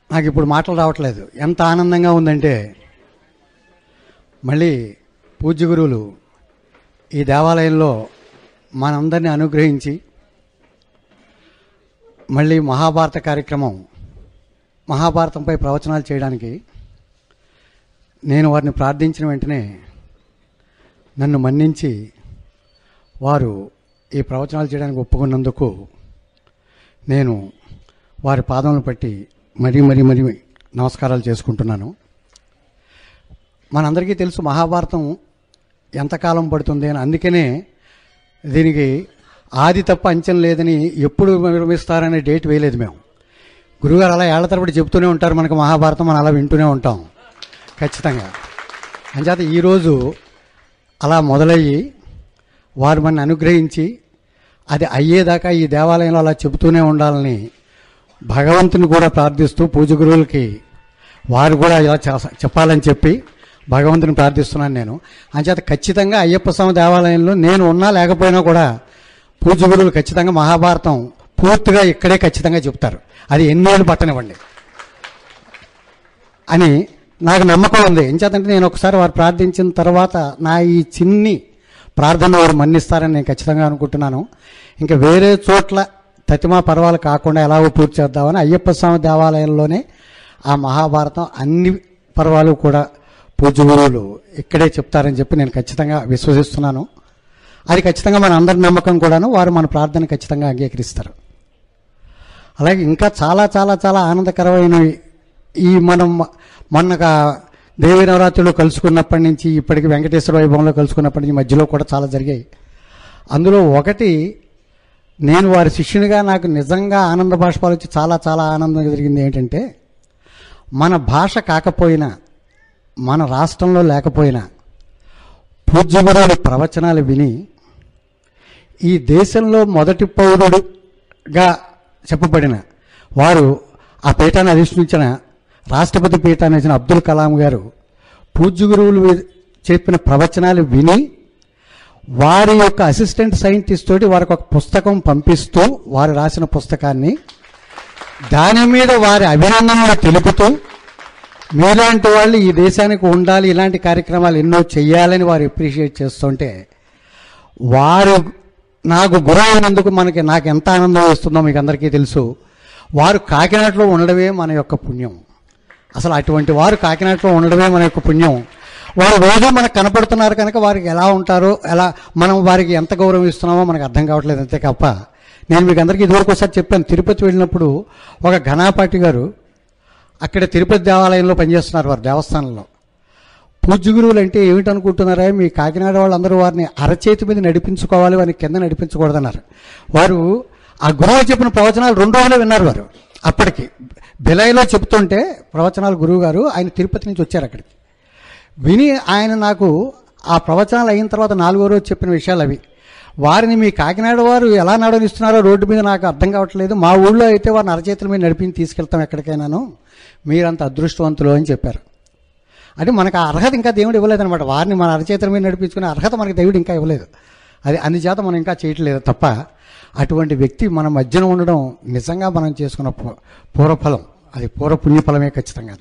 నాకు ఇప్పుడు మాటలు రావట్లేదు ఎంత ఆనందంగా ఉందంటే మళ్ళీ పూజ్య గురువులు ఈ దేవాలయంలో మనందరినీ అనుగ్రహించి మళ్ళీ మహాభారత కార్యక్రమం మహాభారతంపై ప్రవచనాలు చేయడానికి నేను వారిని ప్రార్థించిన వెంటనే నన్ను మన్నించి వారు ఈ ప్రవచనాలు చేయడానికి ఒప్పుకున్నందుకు నేను వారి పాదములు పట్టి మరీ మరీ మరీ నమస్కారాలు చేసుకుంటున్నాను మనందరికీ తెలుసు మహాభారతం ఎంతకాలం పడుతుంది అని అందుకనే దీనికి ఆది తప్ప అంచం లేదని ఎప్పుడు నిర్మిస్తారనే డేట్ వేయలేదు మేము గురుగారు అలా ఏళ్ల తరబడి చెబుతూనే ఉంటారు మనకు మహాభారతం మనం అలా వింటూనే ఉంటాం ఖచ్చితంగా అంచేత ఈరోజు అలా మొదలయ్యి వారు మన అనుగ్రహించి అది అయ్యేదాకా ఈ దేవాలయంలో అలా చెబుతూనే ఉండాలని భగవంతుని కూడా ప్రార్థిస్తూ పూజ గురువులకి వారు కూడా ఇలా చ- చెప్పాలని చెప్పి భగవంతుని ప్రార్థిస్తున్నాను నేను అంచేత ఖచ్చితంగా అయ్యప్ప స్వామి దేవాలయంలో నేను ఉన్నా లేకపోయినా కూడా పూజ గురువులు ఖచ్చితంగా మహాభారతం పూర్తిగా ఇక్కడే ఖచ్చితంగా చెప్తారు అది ఎన్నేళ్ళు పట్టనివ్వండి అని నాకు నమ్మకం ఉంది ఎంచేతంటే నేను ఒకసారి వారు ప్రార్థించిన తర్వాత నా ఈ చిన్ని ప్రార్థన వారు మన్నిస్తారని నేను ఖచ్చితంగా అనుకుంటున్నాను ఇంకా వేరే చోట్ల తతిమా పర్వాలు కాకుండా ఎలాగో పూర్తి చేద్దామని అయ్యప్ప స్వామి దేవాలయంలోనే ఆ మహాభారతం అన్ని పర్వాలు కూడా పూజ గురువులు ఇక్కడే చెప్తారని చెప్పి నేను ఖచ్చితంగా విశ్వసిస్తున్నాను అది ఖచ్చితంగా మన అందరి నమ్మకం కూడాను వారు మన ప్రార్థన ఖచ్చితంగా అంగీకరిస్తారు అలాగే ఇంకా చాలా చాలా చాలా ఆనందకరమైనవి ఈ మనం మొన్నగా దేవి నవరాత్రులు కలుసుకున్నప్పటి నుంచి ఇప్పటికి వెంకటేశ్వర వైభవంలో కలుసుకున్నప్పటి నుంచి మధ్యలో కూడా చాలా జరిగాయి అందులో ఒకటి నేను వారి శిష్యునిగా నాకు నిజంగా ఆనంద బాష్పాలు వచ్చి చాలా చాలా ఆనందం జరిగింది ఏంటంటే మన భాష కాకపోయినా మన రాష్ట్రంలో లేకపోయినా పూజ్యగురువుల ప్రవచనాలు విని ఈ దేశంలో మొదటి పౌరుడుగా చెప్పబడిన వారు ఆ పీఠాన్ని అధిష్ఠించిన రాష్ట్రపతి పీఠాన్ని ఇచ్చిన అబ్దుల్ కలాం గారు పూజ్య గురువులు చెప్పిన ప్రవచనాలు విని వారి యొక్క అసిస్టెంట్ సైంటిస్ట్ తోటి వారికి ఒక పుస్తకం పంపిస్తూ వారు రాసిన పుస్తకాన్ని దాని మీద వారి అభినందనలు తెలుపుతూ మీలాంటి వాళ్ళు ఈ దేశానికి ఉండాలి ఇలాంటి కార్యక్రమాలు ఎన్నో చెయ్యాలని వారు అప్రిషియేట్ చేస్తుంటే వారు నాకు గురువు అయినందుకు మనకి నాకు ఎంత ఆనందం వేస్తుందో మీకు అందరికీ తెలుసు వారు కాకినాడలో ఉండడమే మన యొక్క పుణ్యం అసలు అటువంటి వారు కాకినాడలో ఉండడమే మన యొక్క పుణ్యం వారు రోజు మనకు కనపడుతున్నారు కనుక వారికి ఎలా ఉంటారో ఎలా మనం వారికి ఎంత గౌరవం ఇస్తున్నామో మనకు అర్థం కావట్లేదు అంతే తప్ప నేను మీకు అందరికీ ఇదివరకు ఒకసారి చెప్పాను తిరుపతి వెళ్ళినప్పుడు ఒక ఘనాపాటి గారు అక్కడ తిరుపతి దేవాలయంలో పనిచేస్తున్నారు వారు దేవస్థానంలో పూజ్య గురువులు అంటే ఏమిటనుకుంటున్నారా మీ కాకినాడ వాళ్ళందరూ వారిని అరచేతి మీద నడిపించుకోవాలి వారిని కింద నడిపించకూడదన్నారు వారు ఆ గురువు చెప్పిన ప్రవచనాలు రెండు రోజులే విన్నారు వారు అప్పటికి బిలైలో చెప్తుంటే ప్రవచనాలు గురువు గారు ఆయన తిరుపతి నుంచి వచ్చారు అక్కడికి విని ఆయన నాకు ఆ ప్రవచనాలు అయిన తర్వాత నాలుగో రోజు చెప్పిన విషయాలు అవి వారిని మీ కాకినాడ వారు ఎలా నడవనిస్తున్నారో రోడ్డు మీద నాకు అర్థం కావట్లేదు మా ఊళ్ళో అయితే వారిని అరచేతుల మీద నడిపించి తీసుకెళ్తాం ఎక్కడికైనాను మీరంత అదృష్టవంతులు అని చెప్పారు అంటే మనకు ఆ అర్హత ఇంకా దేవుడు ఇవ్వలేదన్నమాట వారిని మన అరచేతుల మీద నడిపించుకునే అర్హత మనకి దేవుడు ఇంకా ఇవ్వలేదు అది అందుచేత మనం ఇంకా చేయట్లేదు తప్ప అటువంటి వ్యక్తి మన మధ్యన ఉండడం నిజంగా మనం చేసుకున్న పూ- పూర్వఫలం అది పూర్వ పుణ్యఫలమే ఖచ్చితంగా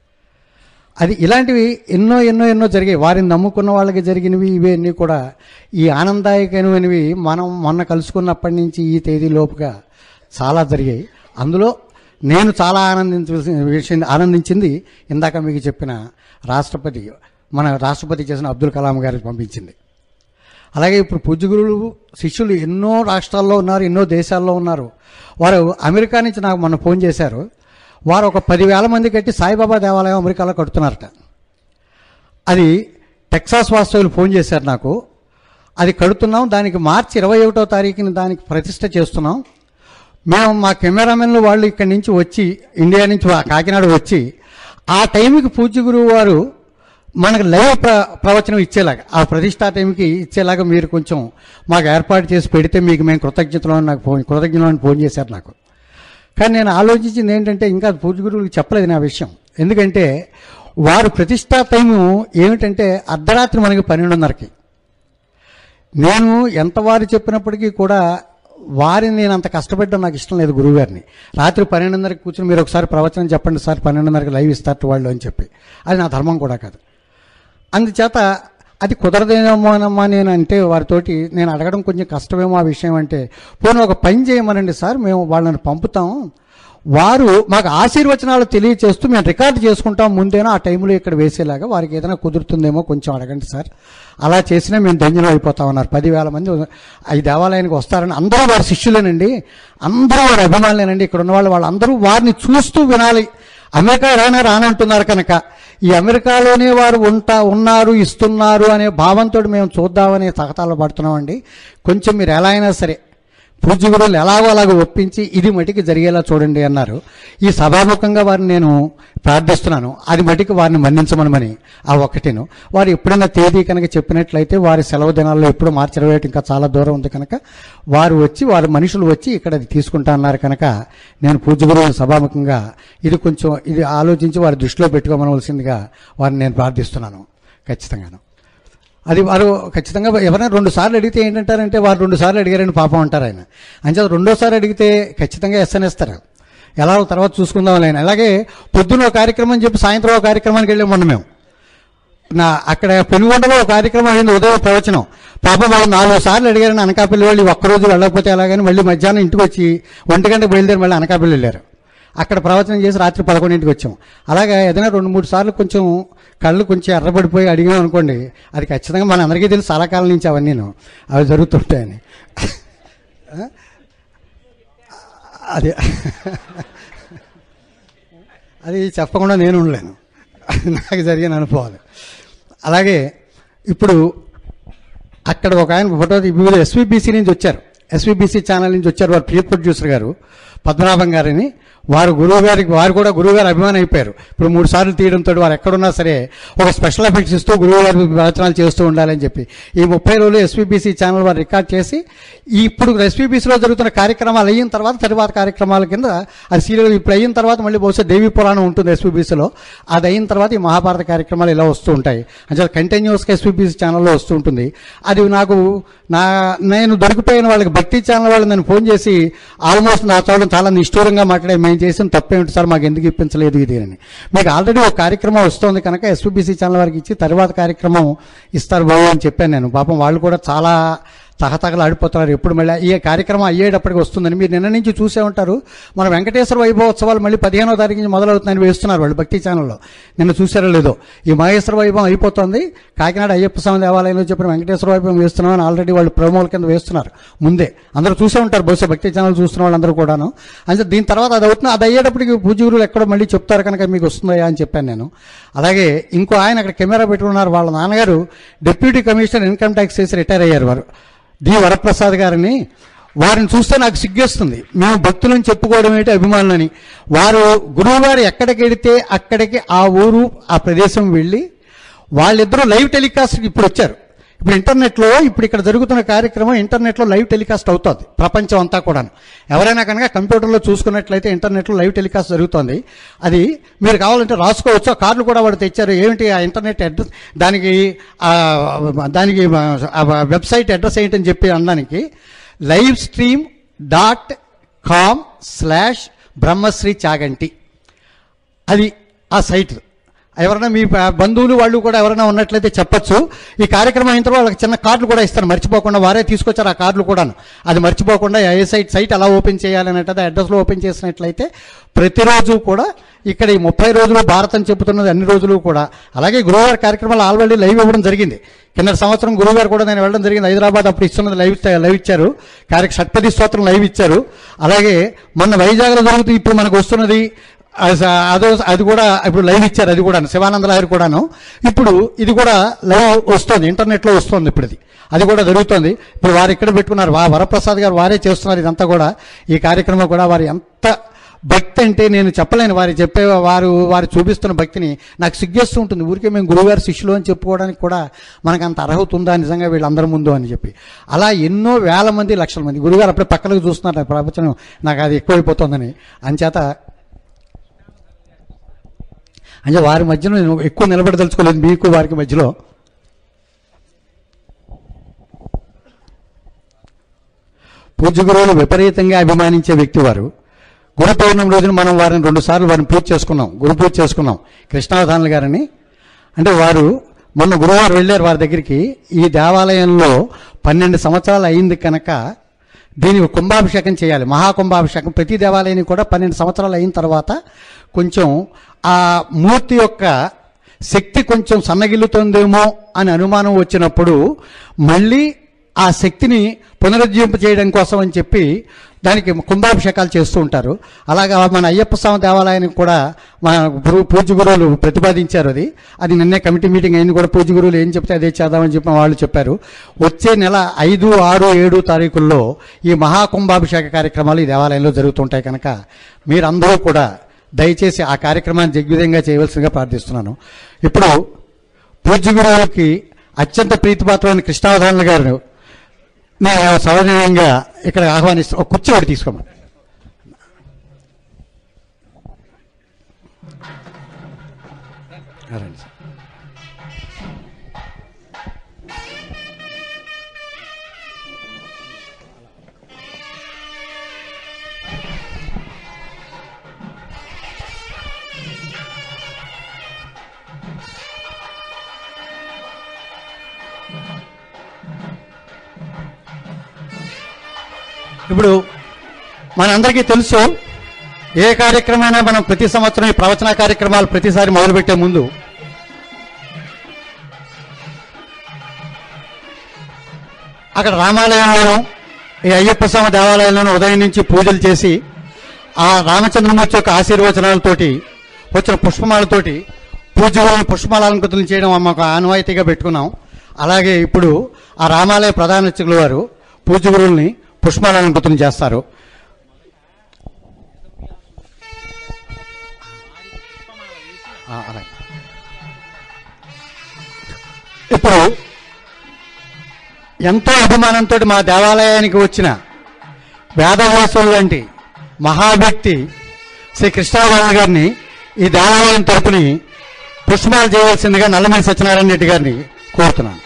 అది ఇలాంటివి ఎన్నో ఎన్నో ఎన్నో జరిగాయి వారిని నమ్ముకున్న వాళ్ళకి జరిగినవి ఇవన్నీ కూడా ఈ ఆనందదాయకమైనవి మనం మొన్న కలుసుకున్నప్పటి నుంచి ఈ తేదీ లోపుగా చాలా జరిగాయి అందులో నేను చాలా ఆనందించవలసిన విషయం ఆనందించింది ఇందాక మీకు చెప్పిన రాష్ట్రపతి మన రాష్ట్రపతి చేసిన అబ్దుల్ కలాం గారికి పంపించింది అలాగే ఇప్పుడు పూజ్య గురువులు శిష్యులు ఎన్నో రాష్ట్రాల్లో ఉన్నారు ఎన్నో దేశాల్లో ఉన్నారు వారు అమెరికా నుంచి నాకు మొన్న ఫోన్ చేశారు వారు ఒక పదివేల మంది కట్టి సాయిబాబా దేవాలయం అమెరికాలో కడుతున్నారట అది టెక్సాస్ వాస్తవులు ఫోన్ చేశారు నాకు అది కడుతున్నాం దానికి మార్చి ఇరవై ఒకటో తారీఖున దానికి ప్రతిష్ట చేస్తున్నాం మేము మా కెమెరామెన్లు వాళ్ళు ఇక్కడి నుంచి వచ్చి ఇండియా నుంచి వా- కాకినాడ వచ్చి ఆ టైంకి పూజ్య గురువు వారు మనకు లైవ్ ప్ర ప్రవచనం ఇచ్చేలాగా ఆ ప్రతిష్టా టైంకి ఇచ్చేలాగా మీరు కొంచెం మాకు ఏర్పాటు చేసి పెడితే మీకు మేము కృతజ్ఞతలు అని నాకు ఫోన్ కృతజ్ఞతలు అని ఫోన్ చేశారు నాకు కానీ నేను ఆలోచించింది ఏంటంటే ఇంకా పూజ గురువులకు చెప్పలేదు నా విషయం ఎందుకంటే వారు ప్రతిష్టా టైము ఏమిటంటే అర్ధరాత్రి మనకి పన్నెండున్నరకి నేను ఎంత వారు చెప్పినప్పటికీ కూడా వారిని నేను అంత కష్టపెట్టడం నాకు ఇష్టం లేదు గురువుగారిని రాత్రి పన్నెండున్నరకి కూర్చొని మీరు ఒకసారి ప్రవచనం చెప్పండి సార్ పన్నెండున్నరకి లైవ్ ఇస్తారు వాళ్ళు అని చెప్పి అది నా ధర్మం కూడా కాదు అందుచేత అది కుదరదేమోనమ్మా నేను అంటే వారితోటి నేను అడగడం కొంచెం కష్టమేమో ఆ విషయం అంటే పోనీ ఒక పని చేయమనండి సార్ మేము వాళ్ళని పంపుతాం వారు మాకు ఆశీర్వచనాలు తెలియచేస్తూ మేము రికార్డు చేసుకుంటాం ముందేనో ఆ టైంలో ఇక్కడ వేసేలాగా వారికి ఏదైనా కుదురుతుందేమో కొంచెం అడగండి సార్ అలా చేసినా మేము ధన్యులం అయిపోతామన్నారు పదివేల మంది ఈ దేవాలయానికి వస్తారని అందరూ వారి శిష్యులేనండి అందరూ వారి అభిమానులేనండి ఇక్కడ ఉన్న వాళ్ళు వాళ్ళందరూ వారిని చూస్తూ వినాలి అమెరికా రానే రానంటున్నారు కనుక ఈ అమెరికాలోనే వారు ఉంటా ఉన్నారు ఇస్తున్నారు అనే భావంతో మేము చూద్దామని తగతాలు పడుతున్నామండి కొంచెం మీరు ఎలా అయినా సరే పూజ్య గురువులు ఎలాగో అలాగో ఒప్పించి ఇది మటికి జరిగేలా చూడండి అన్నారు ఈ సభాముఖంగా వారిని నేను ప్రార్థిస్తున్నాను అది మటికి వారిని మన్నించమనమని ఆ ఒక్కటిను వారు ఎప్పుడైనా తేదీ కనుక చెప్పినట్లయితే వారి సెలవు దినాల్లో ఎప్పుడు మార్చి ఇరవై ఒకటి ఇంకా చాలా దూరం ఉంది కనుక వారు వచ్చి వారి మనుషులు వచ్చి ఇక్కడ అది తీసుకుంటా అన్నారు కనుక నేను పూజ్య గురువుని సభాముఖంగా ఇది కొంచెం ఇది ఆలోచించి వారి దృష్టిలో పెట్టుకోమనవలసిందిగా వారిని నేను ప్రార్థిస్తున్నాను ఖచ్చితంగాను అది వారు ఖచ్చితంగా ఎవరైనా రెండు సార్లు అడిగితే ఏంటంటారంటే వారు రెండు సార్లు అడిగారని పాపం అంటారు ఆయన అంచేత రెండోసారి అడిగితే ఖచ్చితంగా ఎస్ఎన్ఎస్తారు ఎలా తర్వాత చూసుకుందాం ఆయన అలాగే పొద్దున ఒక కార్యక్రమం చెప్పి సాయంత్రం ఒక కార్యక్రమానికి వెళ్ళాం మొన్న మేము నా అక్కడ పెనుగొండలో ఒక కార్యక్రమం అయింది ఉదయం ప్రవచనం పాపం వాళ్ళు నాలుగు సార్లు అడిగారని అనకాపల్లి వాళ్ళు ఈ ఒక్కరోజు వెళ్ళకపోతే ఎలాగని మళ్ళీ మధ్యాహ్నం ఇంటికి వచ్చి ఒంటి గంట బయలుదేరి మళ్ళీ అనకాపల్లి వెళ్ళారు అక్కడ ప్రవచనం చేసి రాత్రి పదకొండింటికి వచ్చాం అలాగే ఏదైనా రెండు మూడు సార్లు కొంచెం కళ్ళు కొంచెం ఎర్రబడిపోయి అడిగాం అనుకోండి అది ఖచ్చితంగా మన అందరికీ తెలుసు చాలా కాలం నుంచి అవన్నీ అవి జరుగుతుంటాయని అది అది చెప్పకుండా నేను ఉండలేను నాకు జరిగిన అనుభవాలు అలాగే ఇప్పుడు అక్కడ ఒక ఆయన ఫోటో వివిధ ఎస్వీబీసీ నుంచి వచ్చారు ఎస్వీబీసీ ఛానల్ నుంచి వచ్చారు వారు ప్రియ ప్రొడ్యూసర్ గారు పద్మనాభం గారిని వారు గురువు గారికి వారు కూడా గురువు గారు అభిమానం అయిపోయారు ఇప్పుడు మూడు సార్లు తీయడంతో వారు ఎక్కడున్నా సరే ఒక స్పెషల్ ఎఫెక్ట్స్ ఇస్తూ గురువు గారి ప్రవచనాలు చేస్తూ ఉండాలని చెప్పి ఈ ముప్పై రోజులు ఎస్వీబీసీ ఛానల్ వారు రికార్డ్ చేసి ఈ ఇప్పుడు ఎస్వీబీసీలో జరుగుతున్న కార్యక్రమాలు అయిన తర్వాత తర్వాత కార్యక్రమాల కింద అది సీరియల్ ఇప్పుడు అయిన తర్వాత మళ్ళీ బహుశా దేవీ పురాణం ఉంటుంది ఎస్వీబీసీలో అది అయిన తర్వాత ఈ మహాభారత కార్యక్రమాలు ఇలా వస్తూ ఉంటాయి అంటే కంటిన్యూస్గా ఎస్వీబీసీ ఛానల్లో వస్తూ ఉంటుంది అది నాకు నా నేను దొరికిపోయిన వాళ్ళకి భక్తి ఛానల్ వాళ్ళు నేను ఫోన్ చేసి ఆల్మోస్ట్ నా చూడడం చాలా నిష్ఠూరంగా మాట్లాడే మేము చేసిన తప్పేమిటి సార్ మాకు ఎందుకు ఇప్పించలేదు ఇది అని మీకు ఆల్రెడీ ఒక కార్యక్రమం వస్తుంది కనుక ఎస్పీబీసీ ఛానల్ వారికి ఇచ్చి తర్వాత కార్యక్రమం ఇస్తారు బాబు అని చెప్పాను నేను పాపం వాళ్ళు కూడా చాలా తహతగలు ఆడిపోతున్నారు ఎప్పుడు మళ్ళీ ఈ కార్యక్రమం అయ్యేటప్పటికి వస్తుందని మీరు నిన్న నుంచి చూసే ఉంటారు మన వెంకటేశ్వర వైభవోత్సవాలు మళ్ళీ పదిహేనో తారీఖు నుంచి మొదలవుతుందని వేస్తున్నారు వాళ్ళు భక్తి ఛానల్లో నిన్న చూసారో లేదో ఈ మహేశ్వర వైభవం అయిపోతుంది కాకినాడ అయ్యప్ప స్వామి దేవాలయంలో చెప్పిన వెంకటేశ్వర వైభవం వేస్తున్నామని ఆల్రెడీ వాళ్ళు ప్రోమోల కింద వేస్తున్నారు ముందే అందరూ చూసే ఉంటారు బహుశా భక్తి ఛానల్ చూస్తున్న వాళ్ళందరూ కూడాను అంటే దీని తర్వాత అది అవుతుంది అది అయ్యేటప్పటికి పూజగురులు ఎక్కడో మళ్ళీ చెప్తారు కనుక మీకు వస్తుందా అని చెప్పాను నేను అలాగే ఇంకో ఆయన అక్కడ కెమెరా పెట్టుకున్నారు వాళ్ళ నాన్నగారు డిప్యూటీ కమిషనర్ ఇన్కమ్ ట్యాక్స్ చేసి రిటైర్ అయ్యారు వారు డి వరప్రసాద్ గారిని వారిని చూస్తే నాకు సిగ్గేస్తుంది మేము భక్తులను చెప్పుకోవడం ఏంటి అభిమానులని వారు గురువు గారు ఎక్కడికి వెడితే అక్కడికి ఆ ఊరు ఆ ప్రదేశం వెళ్ళి వాళ్ళిద్దరూ లైవ్ టెలికాస్ట్ ఇప్పుడు వచ్చారు ఇప్పుడు ఇంటర్నెట్లో ఇప్పుడు ఇక్కడ జరుగుతున్న కార్యక్రమం ఇంటర్నెట్లో లైవ్ టెలికాస్ట్ అవుతుంది ప్రపంచం అంతా కూడా ఎవరైనా కనుక కంప్యూటర్లో చూసుకున్నట్లయితే ఇంటర్నెట్లో లైవ్ టెలికాస్ట్ జరుగుతుంది అది మీరు కావాలంటే రాసుకోవచ్చు ఆ కార్డులు కూడా వాడు తెచ్చారు ఏమిటి ఆ ఇంటర్నెట్ అడ్రస్ దానికి ఆ, దానికి ఆ వెబ్సైట్ అడ్రస్ ఏంటని చెప్పి అనడానికి live stream dot com slash Brahmasri Chaganti అది ఆ సైట్ ఎవరైనా మీ ప- బంధువులు వాళ్ళు కూడా ఎవరైనా ఉన్నట్లయితే చెప్పొచ్చు ఈ కార్యక్రమం అయిన తర్వాత వాళ్ళకి చిన్న కార్డులు కూడా ఇస్తారు మర్చిపోకుండా వారే తీసుకొచ్చారు ఆ కార్డులు కూడాను అది మర్చిపోకుండా ఏ సైట్ సైట్ ఎలా ఓపెన్ చేయాలనేది అడ్రస్లో ఓపెన్ చేసినట్లయితే ప్రతిరోజు కూడా ఇక్కడ ఈ ముప్పై రోజులు భారతం చెబుతున్నది అన్ని రోజులు కూడా అలాగే గురువారి కార్యక్రమాలు ఆల్రెడీ లైవ్ ఇవ్వడం జరిగింది కింద సంవత్సరం గురువుగారు కూడా నేను వెళ్ళడం జరిగింది హైదరాబాద్ అప్పుడు ఇస్తున్నది లైవ్ ఇచ్చా- లైవ్ ఇచ్చారు కార్య షట్పది స్తోత్రం లైవ్ ఇచ్చారు అలాగే మొన్న వైజాగ్లో జరుగుతుంది ఇప్పుడు మనకు వస్తున్నది అస- అదో అది కూడా ఇప్పుడు లైవ్ ఇచ్చారు అది కూడా శివానంద లాయర్ కూడాను ఇప్పుడు ఇది కూడా లైవ్ వస్తుంది ఇంటర్నెట్లో వస్తుంది ఇప్పుడు ఇది అది కూడా జరుగుతుంది ఇప్పుడు వారు ఇక్కడ పెట్టుకున్నారు వా వరప్రసాద్ గారు వారే చేస్తున్నారు ఇదంతా కూడా ఈ కార్యక్రమం కూడా వారు ఎంత భక్తి అంటే నేను చెప్పలేను వారు చెప్పే వారు వారు చూపిస్తున్న భక్తిని నాకు సిగ్గేస్తూ ఉంటుంది ఊరికే మేము గురువుగారు శిష్యులు అని చెప్పుకోవడానికి కూడా మనకు అంత అర్హత ఉందా నిజంగా వీళ్ళందరి ముందు అని చెప్పి అలా ఎన్నో వేల మంది లక్షల మంది గురువుగారు అప్పుడే పక్కలకు చూస్తున్నారు నా ప్రవచనం నాకు అది ఎక్కువైపోతుందని అంచేత అంటే వారి మధ్యలో నేను ఎక్కువ నిలబడదలుచుకోలేదు మీకు వారికి మధ్యలో పూజ్య గురువులు విపరీతంగా అభిమానించే వ్యక్తి వారు గురు పౌర్ణమి రోజున మనం వారిని రెండు సార్లు వారిని పూజ చేసుకున్నాం గురు పూజ చేసుకున్నాం కృష్ణావధానులు గారిని అంటే వారు మొన్న గురువారు వెళ్ళారు వారి దగ్గరికి ఈ దేవాలయంలో పన్నెండు సంవత్సరాలు అయింది కనుక దీనికి కుంభాభిషేకం చేయాలి మహాకుంభాభిషేకం ప్రతి దేవాలయానికి కూడా పన్నెండు సంవత్సరాలు అయిన తర్వాత కొంచెం ఆ మూర్తి యొక్క శక్తి కొంచెం సన్నగిల్లుతుందేమో అని అనుమానం వచ్చినప్పుడు మళ్ళీ ఆ శక్తిని పునరుజ్జీవింప చేయడం కోసం అని చెప్పి దానికి కుంభాభిషేకాలు చేస్తూ ఉంటారు అలాగా మన అయ్యప్ప స్వామి దేవాలయానికి కూడా మన గురువు పూజ్య గురువులు ప్రతిపాదించారు అది అది నిన్నే కమిటీ మీటింగ్ అయింది కూడా పూజ్య గురువులు ఏం చెప్తే అదే చేద్దామని చెప్పి వాళ్ళు చెప్పారు వచ్చే నెల ఐదు ఆరు ఏడు తారీఖుల్లో ఈ మహాకుంభాభిషేక కార్యక్రమాలు ఈ దేవాలయంలో జరుగుతుంటాయి కనుక మీరందరూ కూడా దయచేసి ఆ కార్యక్రమాన్ని దిగ్విజయంగా చేయవలసిందిగా ప్రార్థిస్తున్నాను ఇప్పుడు పూజ్య గురువులకి అత్యంత ప్రీతిపాత్రమైన కృష్ణావధానులు గారు నేను సౌజన్యంగా ఇక్కడ ఆహ్వానిస్తాను ఒక కుర్చీ ఒకటి తీసుకోమని రండి సార్. ఇప్పుడు మనందరికీ తెలుసు ఏ కార్యక్రమైనా మనం ప్రతి సంవత్సరం ఈ ప్రవచన కార్యక్రమాలు ప్రతిసారి మొదలుపెట్టే ముందు అక్కడ రామాలయంలోనూ ఈ అయ్యప్ప స్వామి దేవాలయంలోనూ ఉదయం నుంచి పూజలు చేసి ఆ రామచంద్రమూర్తి యొక్క ఆశీర్వచనాలతోటి వచ్చిన పుష్పమాలతోటి పూజలను పుష్పమాలంకృతులు చేయడం మాకు ఆనవాయితీగా పెట్టుకున్నాం అలాగే ఇప్పుడు ఆ రామాలయ ప్రధాన అర్చకులు వారు పూజ గురువుల్ని పుష్పాలంకృతం చేస్తారు ఆ, అలాగే. ఇప్పుడు ఎంతో అభిమానంతో మా దేవాలయానికి వచ్చిన వేదవ్యాసులు లాంటి మహావ్యక్తి శ్రీ కృష్ణారాయణ గారిని ఈ దేవాలయం తరపుని పుష్పాలు చేయవలసిందిగా నల్లమణి సత్యనారాయణ రెడ్డి గారిని కోరుతున్నాను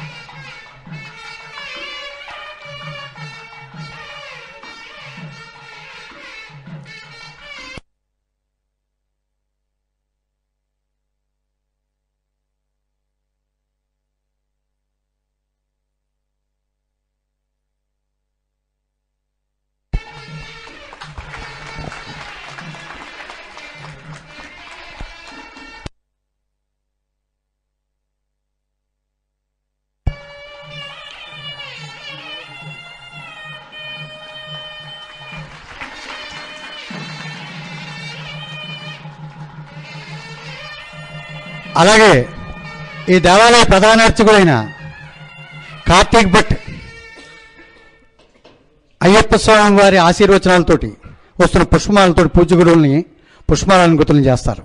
అలాగే ఈ దేవాలయ ప్రధాన అర్చకుడైన కార్తీక్ భట్ అయ్యప్ప స్వామి వారి ఆశీర్వచనాలతోటి వస్తున్న పుష్పమాలతో పూజ గురువుల్ని పుష్పాలంకృతులను చేస్తారు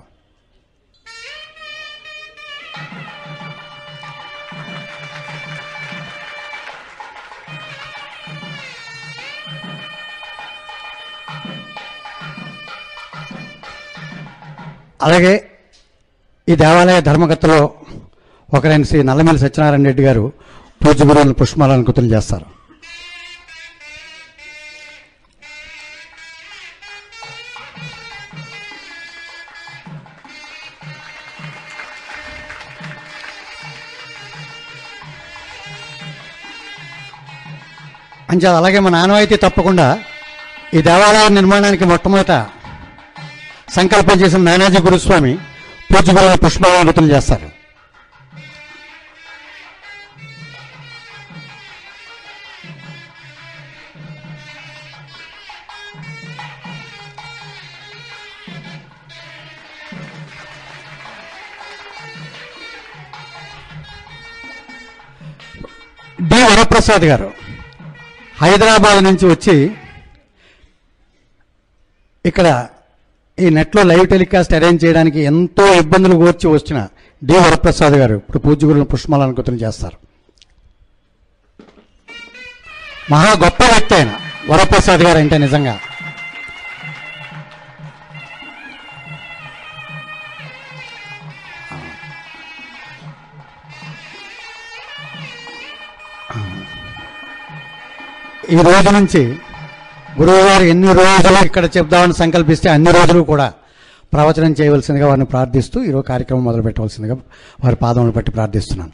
అలాగే ఈ దేవాలయ ధర్మకర్తలో ఒకరైన శ్రీ నల్లమల్లి సత్యనారాయణ రెడ్డి గారు పూజ గురువులను పుష్పాలంకృతులు చేస్తారు అంచేది అలాగే మన ఆనవాయితీ తప్పకుండా ఈ దేవాలయ నిర్మాణానికి మొట్టమొదట సంకల్పం చేసిన నానాజీ గురుస్వామి పూజ గురువుల పుష్పాలంకృతులు చేస్తారు డి వరప్రసాద్ గారు హైదరాబాద్ నుంచి వచ్చి ఇక్కడ ఈ నెట్లో లైవ్ టెలికాస్ట్ అరేంజ్ చేయడానికి ఎంతో ఇబ్బందులు కోర్చి వచ్చిన డి వరప్రసాద్ గారు ఇప్పుడు పూజ గురువులను పుష్పాలంకృతం చేస్తారు మహా గొప్ప వ్యక్తి ఆయన వరప్రసాద్ గారు అంటే నిజంగా ఈ రోజు నుంచి గురువు గారు ఎన్ని రోజులు ఇక్కడ చెప్దామని సంకల్పిస్తే అన్ని రోజులు కూడా ప్రవచనం చేయవలసిందిగా వారిని ప్రార్థిస్తూ ఈరోజు కార్యక్రమం మొదలు పెట్టవలసిందిగా వారి పాదములు బట్టి ప్రార్థిస్తున్నాను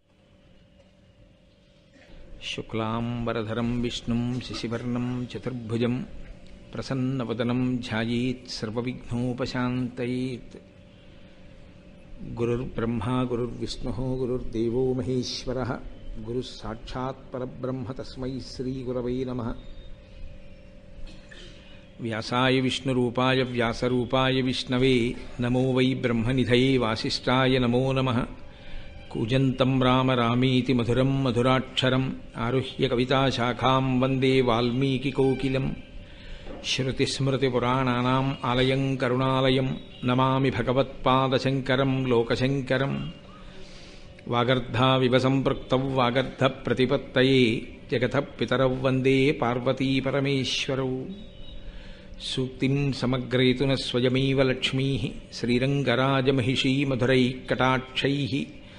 శుక్లాంబరధరం విష్ణుం శశివర్ణం చతుర్భుజం ప్రసన్నవదనం ధ్యాయేత్ సర్వవిఘ్నోపశాంతయేత్ గురుర్బ్రహ్మా గురుర్విష్ణుः గురుర్దేవో మహేశ్వరः గురుः సాక్షాత్ పరబ్రహ్మ తస్మై శ్రీగురవై నమः వ్యాసాయ విష్ణురూపాయ వ్యాసరూపాయ విష్ణవే నమో వై బ్రహ్మనిధయే వాసిష్ఠాయ నమో నమః కూజంతం రామ రామీతి మధురం మధురాక్షరం ఆరుహ్య కవితాశాఖాం వందే వాల్మీకికోకిలం శృతిస్మృతిపురాణానాం ఆలయం కరుణాలయం నమామి భగవత్పాదశంకరం లోకశంకరం వాగర్ధావివ సంపృక్తౌ వాగర్ధప్రతిపత్తయే జగతః పితరౌ వందే పార్వతీపరమేశ్వరౌ సూక్తిం సమగ్రయతున స్వయమేవ లక్ష్మీ శ్రీరంగరాజమహిషీ మధురైకటాక్షైः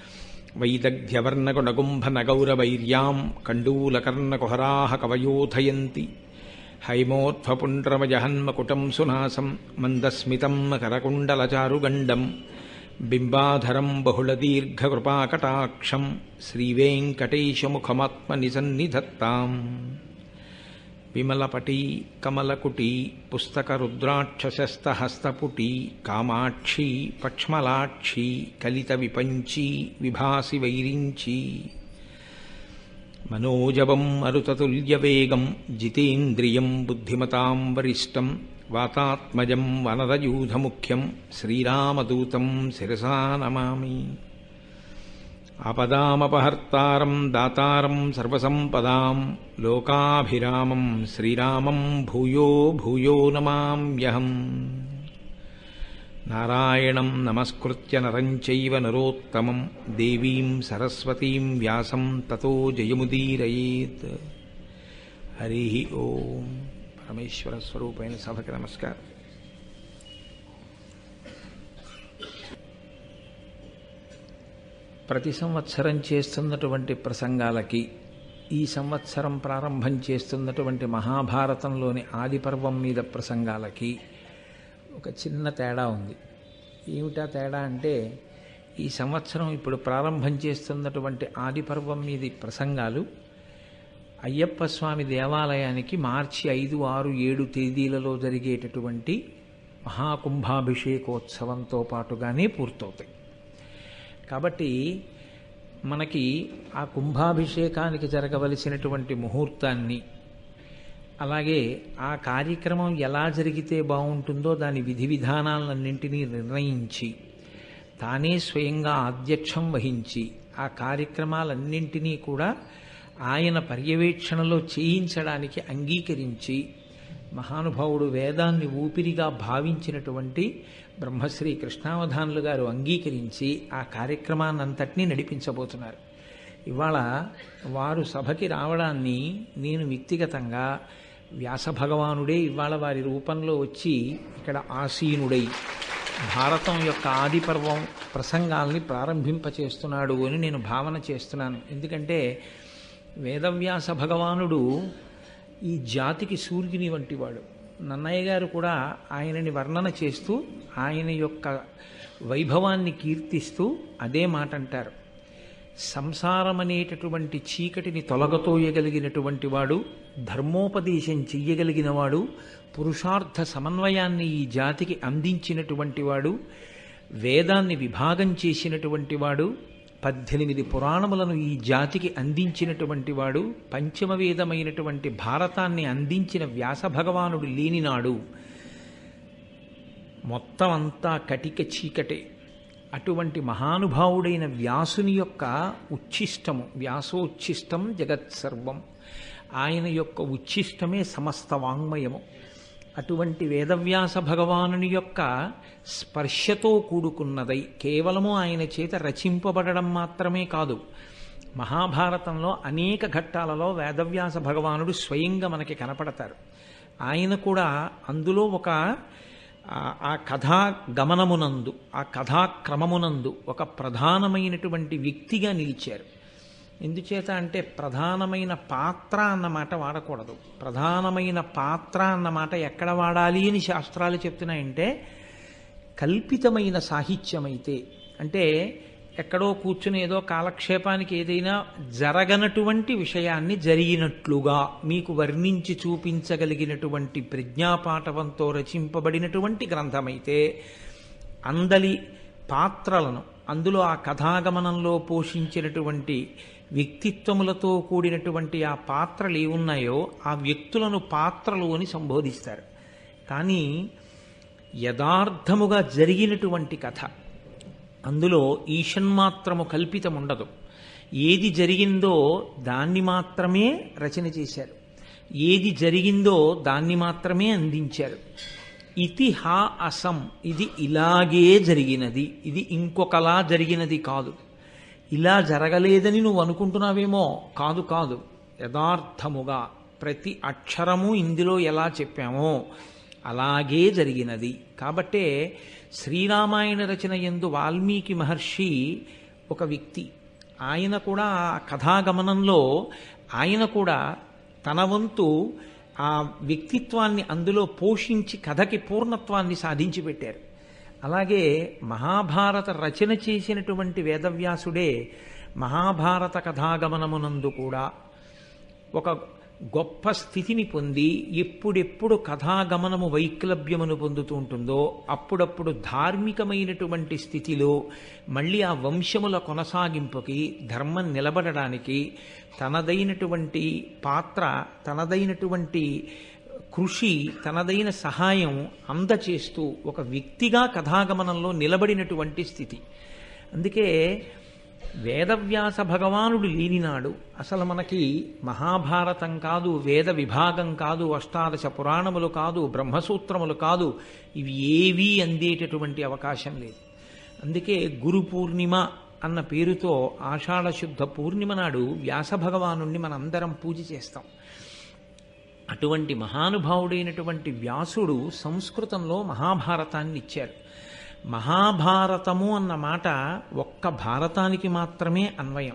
వైదగ్ధ్యవర్ణకుడగుంభనగౌరవైర్యాం కండూలకర్ణకుహరాः కవయోధయంతి హైమోత్ఫపుండ్రమజహన్మకుటం సునాసం మందస్మితం కరకుండలచారుగండం బింబాధరం బహుళదీర్ఘకృపాకటాక్షం శ్రీవేంకటేశముఖమాత్మనిసన్నిధత్తాం విమలపటీ కమలకుటీ పుస్తకరుద్రాక్షసస్తహస్తపుటీ కామాక్షీ పక్ష్మలాక్షీ కలిత విపంచీ విభాసి వైరించీ మనోజవం మరుతతుల్యవేగం జితేంద్రియం బుద్ధిమతాం వరిష్టం వాతాత్మజం వనరయూధముఖ్యం శ్రీరామదూతం శిరసా నమామి ఆపదామపహర్తారం దాతారం సర్వసంపదాం లోకాభిరామం శ్రీరామం భూయో భూయో నమామ్యహం నారాయణం నమస్కృత్య నరం చైవ నరోత్తమం దేవీం సరస్వతీం వ్యాసం తతో జయముదీరయేత్ హరి ఓం పరమేశ్వర స్వరూపైన సభకి నమస్కారం ప్రతి సంవత్సరం చేస్తున్నటువంటి ప్రసంగాలకి ఈ సంవత్సరం ప్రారంభం చేస్తున్నటువంటి మహాభారతంలోని ఆది పర్వం మీద ప్రసంగాలకి ఒక చిన్న తేడా ఉంది ఏమిటా తేడా అంటే ఈ సంవత్సరం ఇప్పుడు ప్రారంభం చేస్తున్నటువంటి ఆది పర్వం మీది ప్రసంగాలు అయ్యప్ప స్వామి దేవాలయానికి మార్చి ఐదు ఆరు ఏడు తేదీలలో జరిగేటటువంటి మహాకుంభాభిషేకోత్సవంతో పాటుగానే పూర్తవుతాయి కాబట్టి మనకి ఆ కుంభాభిషేకానికి జరగవలసినటువంటి ముహూర్తాన్ని అలాగే ఆ కార్యక్రమం ఎలా జరిగితే బాగుంటుందో దాని విధి విధానాలన్నింటినీ నిర్ణయించి తానే స్వయంగా అధ్యక్షం వహించి ఆ కార్యక్రమాలన్నింటినీ కూడా ఆయన పర్యవేక్షణలో చేయించడానికి అంగీకరించి మహానుభావుడు వేదాన్ని ఊపిరిగా భావించినటువంటి బ్రహ్మశ్రీ కృష్ణావధానులు గారు అంగీకరించి ఆ కార్యక్రమాన్నంతటినీ నడిపించబోతున్నారు ఇవాళ వారు సభకి రావడాన్ని నేను వ్యక్తిగతంగా వ్యాస భగవానుడే ఇవాళ వారి రూపంలో వచ్చి ఇక్కడ ఆసీనుడై భారతం యొక్క ఆది పర్వం ప్రసంగాల్ని ప్రారంభింపచేస్తున్నాడు అని నేను భావన చేస్తున్నాను ఎందుకంటే వేదవ్యాస భగవానుడు ఈ జాతికి సూర్యుని వంటివాడు నన్నయ్య గారు కూడా ఆయనని వర్ణన చేస్తూ ఆయన యొక్క వైభవాన్ని కీర్తిస్తూ అదే మాట అంటారు సంసారం అనేటటువంటి చీకటిని తొలగతోయగలిగినటువంటి వాడు ధర్మోపదేశం చెయ్యగలిగిన వాడు పురుషార్థ సమన్వయాన్ని ఈ జాతికి అందించినటువంటి వాడు వేదాన్ని విభాగం చేసినటువంటి వాడు పద్దెనిమిది పురాణములను ఈ జాతికి అందించినటువంటి వాడు పంచమ వేదమైనటువంటి భారతాన్ని అందించిన వ్యాస భగవానుడు లేనినాడు మొత్తం అంతా కటిక చీకటే అటువంటి మహానుభావుడైన వ్యాసుని యొక్క ఉచ్ఛిష్టము వ్యాసోచ్ఛిష్టం జగత్సర్వం ఆయన యొక్క ఉచ్ఛిష్టమే సమస్త వాంగ్మయము అటువంటి వేదవ్యాస భగవానుని యొక్క స్పర్శతో కూడుకున్నదై కేవలము ఆయన చేత రచింపబడడం మాత్రమే కాదు మహాభారతంలో అనేక ఘట్టాలలో వేదవ్యాస భగవానుడు స్వయంగా మనకి కనపడతారు ఆయన కూడా అందులో ఒక ఆ- ఆ కథా గమనమునందు ఆ కథాక్రమమునందు ఒక ప్రధానమైనటువంటి వ్యక్తిగా నిలిచారు ఎందుచేత అంటే ప్రధానమైన పాత్ర అన్నమాట వాడకూడదు ప్రధానమైన పాత్ర అన్నమాట ఎక్కడ వాడాలి అని శాస్త్రాలు చెప్తున్నాయంటే కల్పితమైన సాహిత్యం అయితే అంటే ఎక్కడో కూర్చుని ఏదో కాలక్షేపానికి ఏదైనా జరగనటువంటి విషయాన్ని జరిగినట్లుగా మీకు వర్ణించి చూపించగలిగినటువంటి ప్రజ్ఞాపాఠవంతో రచింపబడినటువంటి గ్రంథమైతే అందలి పాత్రలను అందులో ఆ కథాగమనంలో పోషించినటువంటి వ్యక్తిత్వములతో కూడినటువంటి ఆ పాత్రలు ఏమున్నాయో ఆ వ్యక్తులను పాత్రలు అని సంబోధిస్తారు కానీ యథార్థముగా జరిగినటువంటి కథ అందులో ఈషన్మాత్రము కల్పితం ఉండదు ఏది జరిగిందో దాన్ని మాత్రమే రచన చేశారు ఏది జరిగిందో దాన్ని మాత్రమే అందించారు ఇతి హా అసం ఇది ఇలాగే జరిగినది ఇది ఇంకొకలా జరిగినది కాదు ఇలా జరగలేదని నువ్వు అనుకుంటున్నావేమో కాదు కాదు యథార్థముగా ప్రతి అక్షరము ఇందులో ఎలా చెప్పామో అలాగే జరిగినది కాబట్టే శ్రీరామాయణ రచన ఎందు వాల్మీకి మహర్షి ఒక వ్యక్తి ఆయన కూడా ఆ కథాగమనంలో ఆయన కూడా తన వంతు ఆ వ్యక్తిత్వాన్ని అందులో పోషించి కథకి పూర్ణత్వాన్ని సాధించి పెట్టారు అలాగే మహాభారత రచన చేసినటువంటి వేదవ్యాసుడే మహాభారత కథాగమనమునందు కూడా ఒక గొప్ప స్థితిని పొంది ఎప్పుడెప్పుడు కథాగమనము వైక్లభ్యమును పొందుతూ ఉంటుందో అప్పుడప్పుడు ధార్మికమైనటువంటి స్థితిలో మళ్ళీ ఆ వంశముల కొనసాగింపుకి ధర్మం నిలబడడానికి తనదైనటువంటి పాత్ర తనదైనటువంటి కృషి తనదైన సహాయం అందచేస్తూ ఒక వ్యక్తిగా కథాగమనంలో నిలబడినటువంటి స్థితి అందుకే వేదవ్యాస భగవానుడు లేనినాడు అసలు మనకి మహాభారతం కాదు వేద విభాగం కాదు అష్టాదశ పురాణములు కాదు బ్రహ్మసూత్రములు కాదు ఇవి ఏవీ అందేటటువంటి అవకాశం లేదు అందుకే గురు పూర్ణిమ అన్న పేరుతో ఆషాఢ శుద్ధ పూర్ణిమ నాడు వ్యాస భగవాను మనందరం పూజ చేస్తాం అటువంటి మహానుభావుడైనటువంటి వ్యాసుడు సంస్కృతంలో మహాభారతాన్ని ఇచ్చారు మహాభారతము అన్న మాట ఒక్క భారతానికి మాత్రమే అన్వయం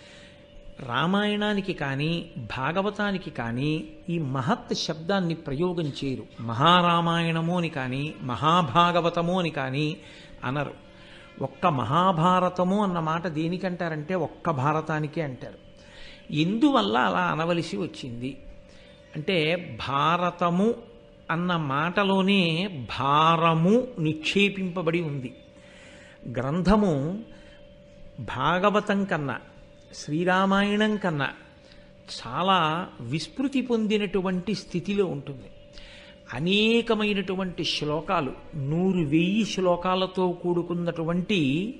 రామాయణానికి కానీ భాగవతానికి కానీ ఈ మహత్ శబ్దాన్ని ప్రయోగం చేయరు మహారామాయణము అని కానీ మహాభాగవతము అని కానీ అనరు ఒక్క మహాభారతము అన్న మాట దేనికంటారంటే ఒక్క భారతానికే అంటారు ఎందువల్ల అలా అనవలసి వచ్చింది అంటే భారతము అన్న మాటలోనే భారము నిక్షేపింపబడి ఉంది గ్రంథము భాగవతం కన్నా శ్రీరామాయణం కన్నా చాలా విస్మృతి పొందినటువంటి స్థితిలో ఉంటుంది అనేకమైనటువంటి శ్లోకాలు నూరు వెయ్యి శ్లోకాలతో కూడుకున్నటువంటి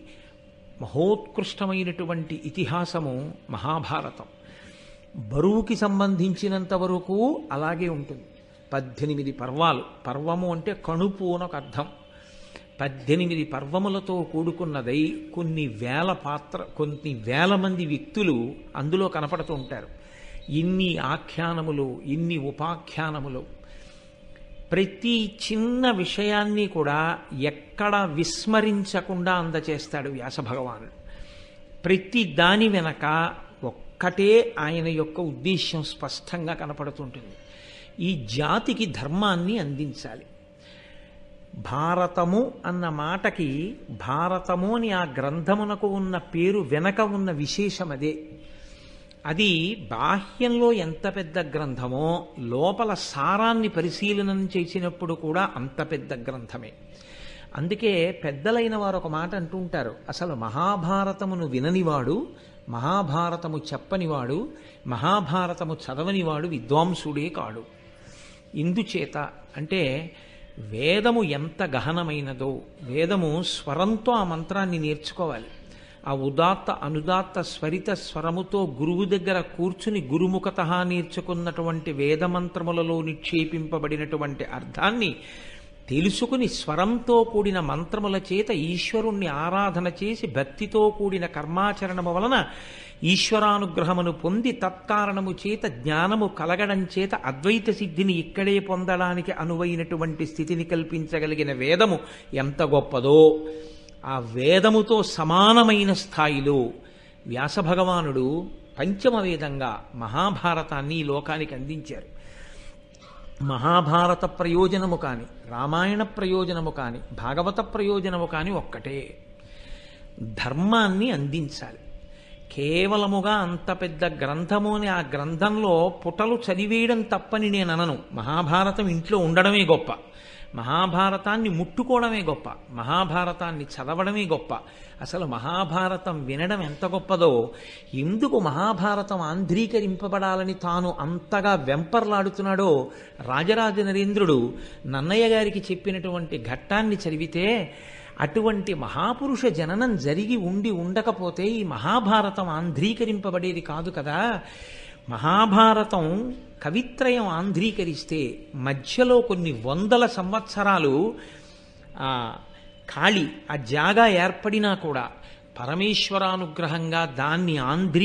మహోత్కృష్టమైనటువంటి ఇతిహాసము మహాభారతం బరువుకి సంబంధించినంత వరకు అలాగే ఉంటుంది పద్దెనిమిది పర్వాలు పర్వము అంటే కణుపు అని ఒక అర్థం పద్దెనిమిది పర్వములతో కూడుకున్నదై కొన్ని వేల పాత్ర కొన్ని వేల మంది వ్యక్తులు అందులో కనపడుతూ ఉంటారు ఇన్ని ఆఖ్యానములు ఇన్ని ఉపాఖ్యానములు ప్రతి చిన్న విషయాన్ని కూడా ఎక్కడ విస్మరించకుండా అందచేస్తాడు వ్యాస భగవానుడు ప్రతి దాని వెనక ఒక్కటే ఆయన యొక్క ఉద్దేశ్యం స్పష్టంగా కనపడుతుంటుంది ఈ జాతికి ధర్మాన్ని అందించాలి భారతము అన్న మాటకి భారతము అని ఆ గ్రంథమునకు ఉన్న పేరు వెనక ఉన్న విశేషం అదే అది బాహ్యంలో ఎంత పెద్ద గ్రంథమో లోపల సారాన్ని పరిశీలనం చేసినప్పుడు కూడా అంత పెద్ద గ్రంథమే అందుకే పెద్దలైన వారు ఒక మాట అంటుంటారు అసలు మహాభారతమును విననివాడు మహాభారతము చెప్పనివాడు మహాభారతము చదవనివాడు విద్వాంసుడే కాడు ఇందుచేత అంటే వేదము ఎంత గహనమైనదో వేదము స్వరంతో ఆ మంత్రాన్ని నేర్చుకోవాలి ఆ ఉదాత్త అనుదాత్త స్వరిత స్వరముతో గురువు దగ్గర కూర్చుని గురుముఖత నేర్చుకున్నటువంటి వేదమంత్రములలో నిక్షేపింపబడినటువంటి అర్థాన్ని తెలుసుకుని స్వరంతో కూడిన మంత్రముల చేత ఈశ్వరుణ్ణి ఆరాధన చేసి భక్తితో కూడిన కర్మాచరణము వలన ఈశ్వరానుగ్రహమును పొంది తత్కారణము చేత జ్ఞానము కలగడం చేత అద్వైత సిద్ధిని ఇక్కడే పొందడానికి అనువైనటువంటి స్థితిని కల్పించగలిగిన వేదము ఎంత గొప్పదో ఆ వేదముతో సమానమైన స్థాయిలో వ్యాస భగవానుడు పంచమ వేదంగా మహాభారతాన్ని ఈ లోకానికి అందించారు మహాభారత ప్రయోజనము కాని రామాయణ ప్రయోజనము కాని భాగవత ప్రయోజనము కాని ఒక్కటే ధర్మాన్ని అందించాలి కేవలముగా అంత పెద్ద గ్రంథము అని ఆ గ్రంథంలో పుటలు చదివేయడం తప్పని నేను అనను మహాభారతం ఇంట్లో ఉండడమే గొప్ప మహాభారతాన్ని ముట్టుకోవడమే గొప్ప మహాభారతాన్ని చదవడమే గొప్ప అసలు మహాభారతం వినడం ఎంత గొప్పదో ఎందుకు మహాభారతం ఆంధ్రీకరింపబడాలని తాను అంతగా వెంపర్లాడుతున్నాడో రాజరాజ నరేంద్రుడు నన్నయ్య గారికి చెప్పినటువంటి ఘట్టాన్ని చదివితే అటువంటి మహాపురుష జననం జరిగి ఉండి ఉండకపోతే ఈ మహాభారతం ఆంధ్రీకరింపబడేది కాదు కదా మహాభారతం కవిత్రయం ఆంధ్రీకరిస్తే మధ్యలో కొన్ని వందల సంవత్సరాలు ఆ ఖాళీ ఆ జాగా ఏర్పడినా కూడా పరమేశ్వరానుగ్రహంగా దాన్ని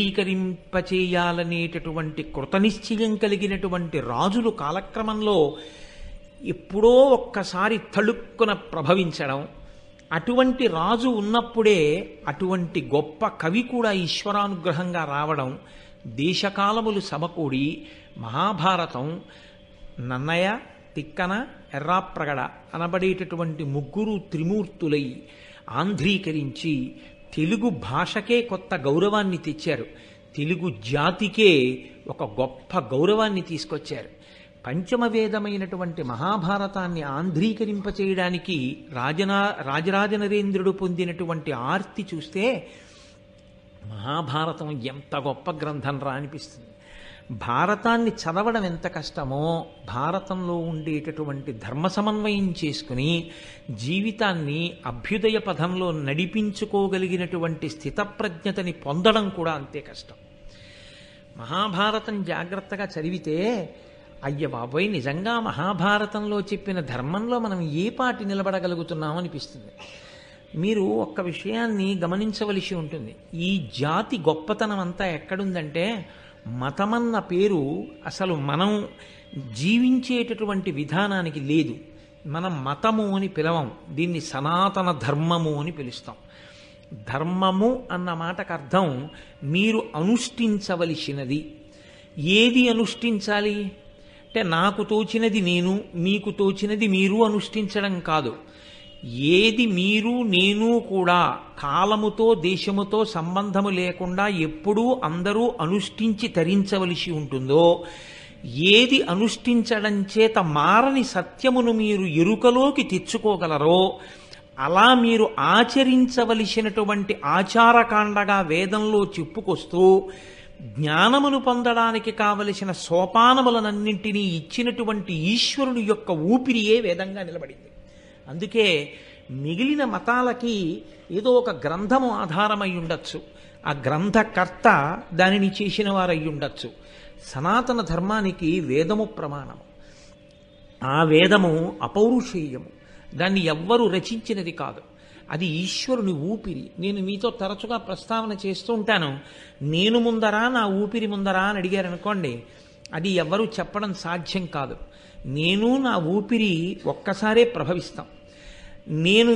ఆంధ్రీకరింపచేయాలనేటటువంటి కృతనిశ్చయం కలిగినటువంటి రాజులు కాలక్రమంలో ఎప్పుడో ఒక్కసారి తళుక్కున ప్రభవించడం అటువంటి రాజు ఉన్నప్పుడే అటువంటి గొప్ప కవి కూడా ఈశ్వరానుగ్రహంగా రావడం దేశకాలములు సమకూడి మహాభారతం నన్నయ తిక్కన ఎర్రాప్రగడ అనబడేటటువంటి ముగ్గురు త్రిమూర్తులై ఆంధ్రీకరించి తెలుగు భాషకే కొత్త గౌరవాన్ని తెచ్చారు తెలుగు జాతికే ఒక గొప్ప గౌరవాన్ని తీసుకొచ్చారు పంచమ వేదమైనటువంటి మహాభారతాన్ని ఆంధ్రీకరింపచేయడానికి రాజనా రాజరాజ నరేంద్రుడు పొందినటువంటి ఆర్తి చూస్తే మహాభారతం ఎంత గొప్ప గ్రంథం రా అనిపిస్తుంది భారతాన్ని చదవడం ఎంత కష్టమో భారతంలో ఉండేటటువంటి ధర్మ సమన్వయం చేసుకుని జీవితాన్ని అభ్యుదయ పథంలో నడిపించుకోగలిగినటువంటి స్థితప్రజ్ఞతని పొందడం కూడా అంతే కష్టం మహాభారతం జాగ్రత్తగా చదివితే అయ్య బాబోయ్ నిజంగా మహాభారతంలో చెప్పిన ధర్మంలో మనం ఏ పాటి నిలబడగలుగుతున్నాం అనిపిస్తుంది మీరు ఒక్క విషయాన్ని గమనించవలసి ఉంటుంది ఈ జాతి గొప్పతనం అంతా ఎక్కడుందంటే మతమన్న పేరు అసలు మనం జీవించేటటువంటి విధానానికి లేదు మనం మతము అని పిలవం దీన్ని సనాతన ధర్మము అని పిలుస్తాం ధర్మము అన్న మాటకు అర్థం మీరు అనుష్ఠించవలసినది ఏది అనుష్ఠించాలి అంటే నాకు తోచినది నేను మీకు తోచినది మీరు అనుష్ఠించడం కాదు ఏది మీరు నేను కూడా కాలముతో దేశముతో సంబంధము లేకుండా ఎప్పుడూ అందరూ అనుష్ఠించి తరించవలసి ఉంటుందో ఏది అనుష్ఠించడం చేత మారని సత్యమును మీరు ఎరుకలోకి తెచ్చుకోగలరో అలా మీరు ఆచరించవలసినటువంటి ఆచారకాండగా వేదంలో చెప్పుకొస్తూ జ్ఞానమును పొందడానికి కావలసిన సోపానములనన్నింటినీ ఇచ్చినటువంటి ఈశ్వరుని యొక్క ఊపిరియే వేదంగా నిలబడింది అందుకే మిగిలిన మతాలకి ఏదో ఒక గ్రంథము ఆధారమై ఉండొచ్చు ఆ గ్రంథకర్త దానిని చేసిన వారై ఉండొచ్చు సనాతన ధర్మానికి వేదము ప్రమాణము ఆ వేదము అపౌరుషేయము దాన్ని ఎవ్వరు రచించినది కాదు అది ఈశ్వరుని ఊపిరి నేను మీతో తరచుగా ప్రస్తావన చేస్తూ ఉంటాను నేను ముందరా నా ఊపిరి ముందరా అని అడిగారు అనుకోండి అది ఎవ్వరూ చెప్పడం సాధ్యం కాదు నేను నా ఊపిరి ఒక్కసారే ప్రభవిస్తాం నేను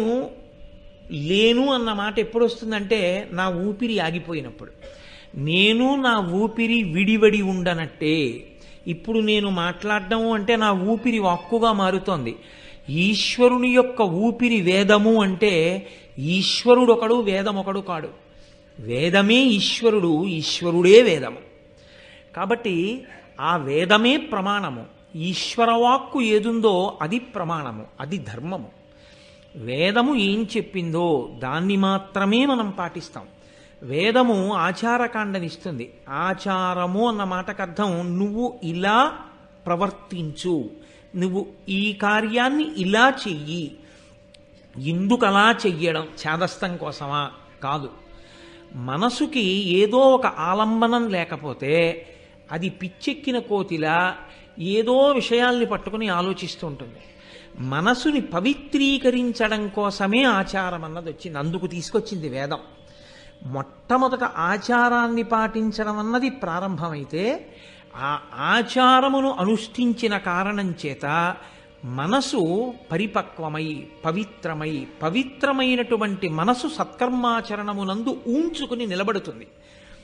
లేను అన్న మాట ఎప్పుడు వస్తుందంటే నా ఊపిరి ఆగిపోయినప్పుడు నేను నా ఊపిరి విడివడి ఉండనట్టే ఇప్పుడు నేను మాట్లాడడం అంటే నా ఊపిరి వాక్కుగా మారుతోంది ఈశ్వరుని యొక్క ఊపిరి వేదము అంటే ఈశ్వరుడు ఒకడు వేదం ఒకడు కాడు వేదమే ఈశ్వరుడు ఈశ్వరుడే వేదము కాబట్టి ఆ వేదమే ప్రమాణము ఈశ్వరవాక్కు ఏదుందో అది ప్రమాణము అది ధర్మము వేదము ఏం చెప్పిందో దాన్ని మాత్రమే మనం పాటిస్తాం వేదము ఆచారకాండనిస్తుంది ఆచారము అన్న మాటకు అర్థం నువ్వు ఇలా ప్రవర్తించు నువ్వు ఈ కార్యాన్ని ఇలా చెయ్యి ఎందుకు అలా చెయ్యడం చేదస్తం కోసమా కాదు మనసుకి ఏదో ఒక ఆలంబనం లేకపోతే అది పిచ్చెక్కిన కోతిలా ఏదో విషయాల్ని పట్టుకుని ఆలోచిస్తూ ఉంటుంది మనసుని పవిత్రీకరించడం కోసమే ఆచారం అన్నది వచ్చింది అందుకు తీసుకొచ్చింది వేదం మొట్టమొదట ఆచారాన్ని పాటించడం అన్నది ప్రారంభమైతే ఆ ఆచారమును అనుష్ఠించిన కారణం చేత మనసు పరిపక్వమై పవిత్రమై పవిత్రమైనటువంటి మనసు సత్కర్మాచరణమునందు ఊంచుకుని నిలబడుతుంది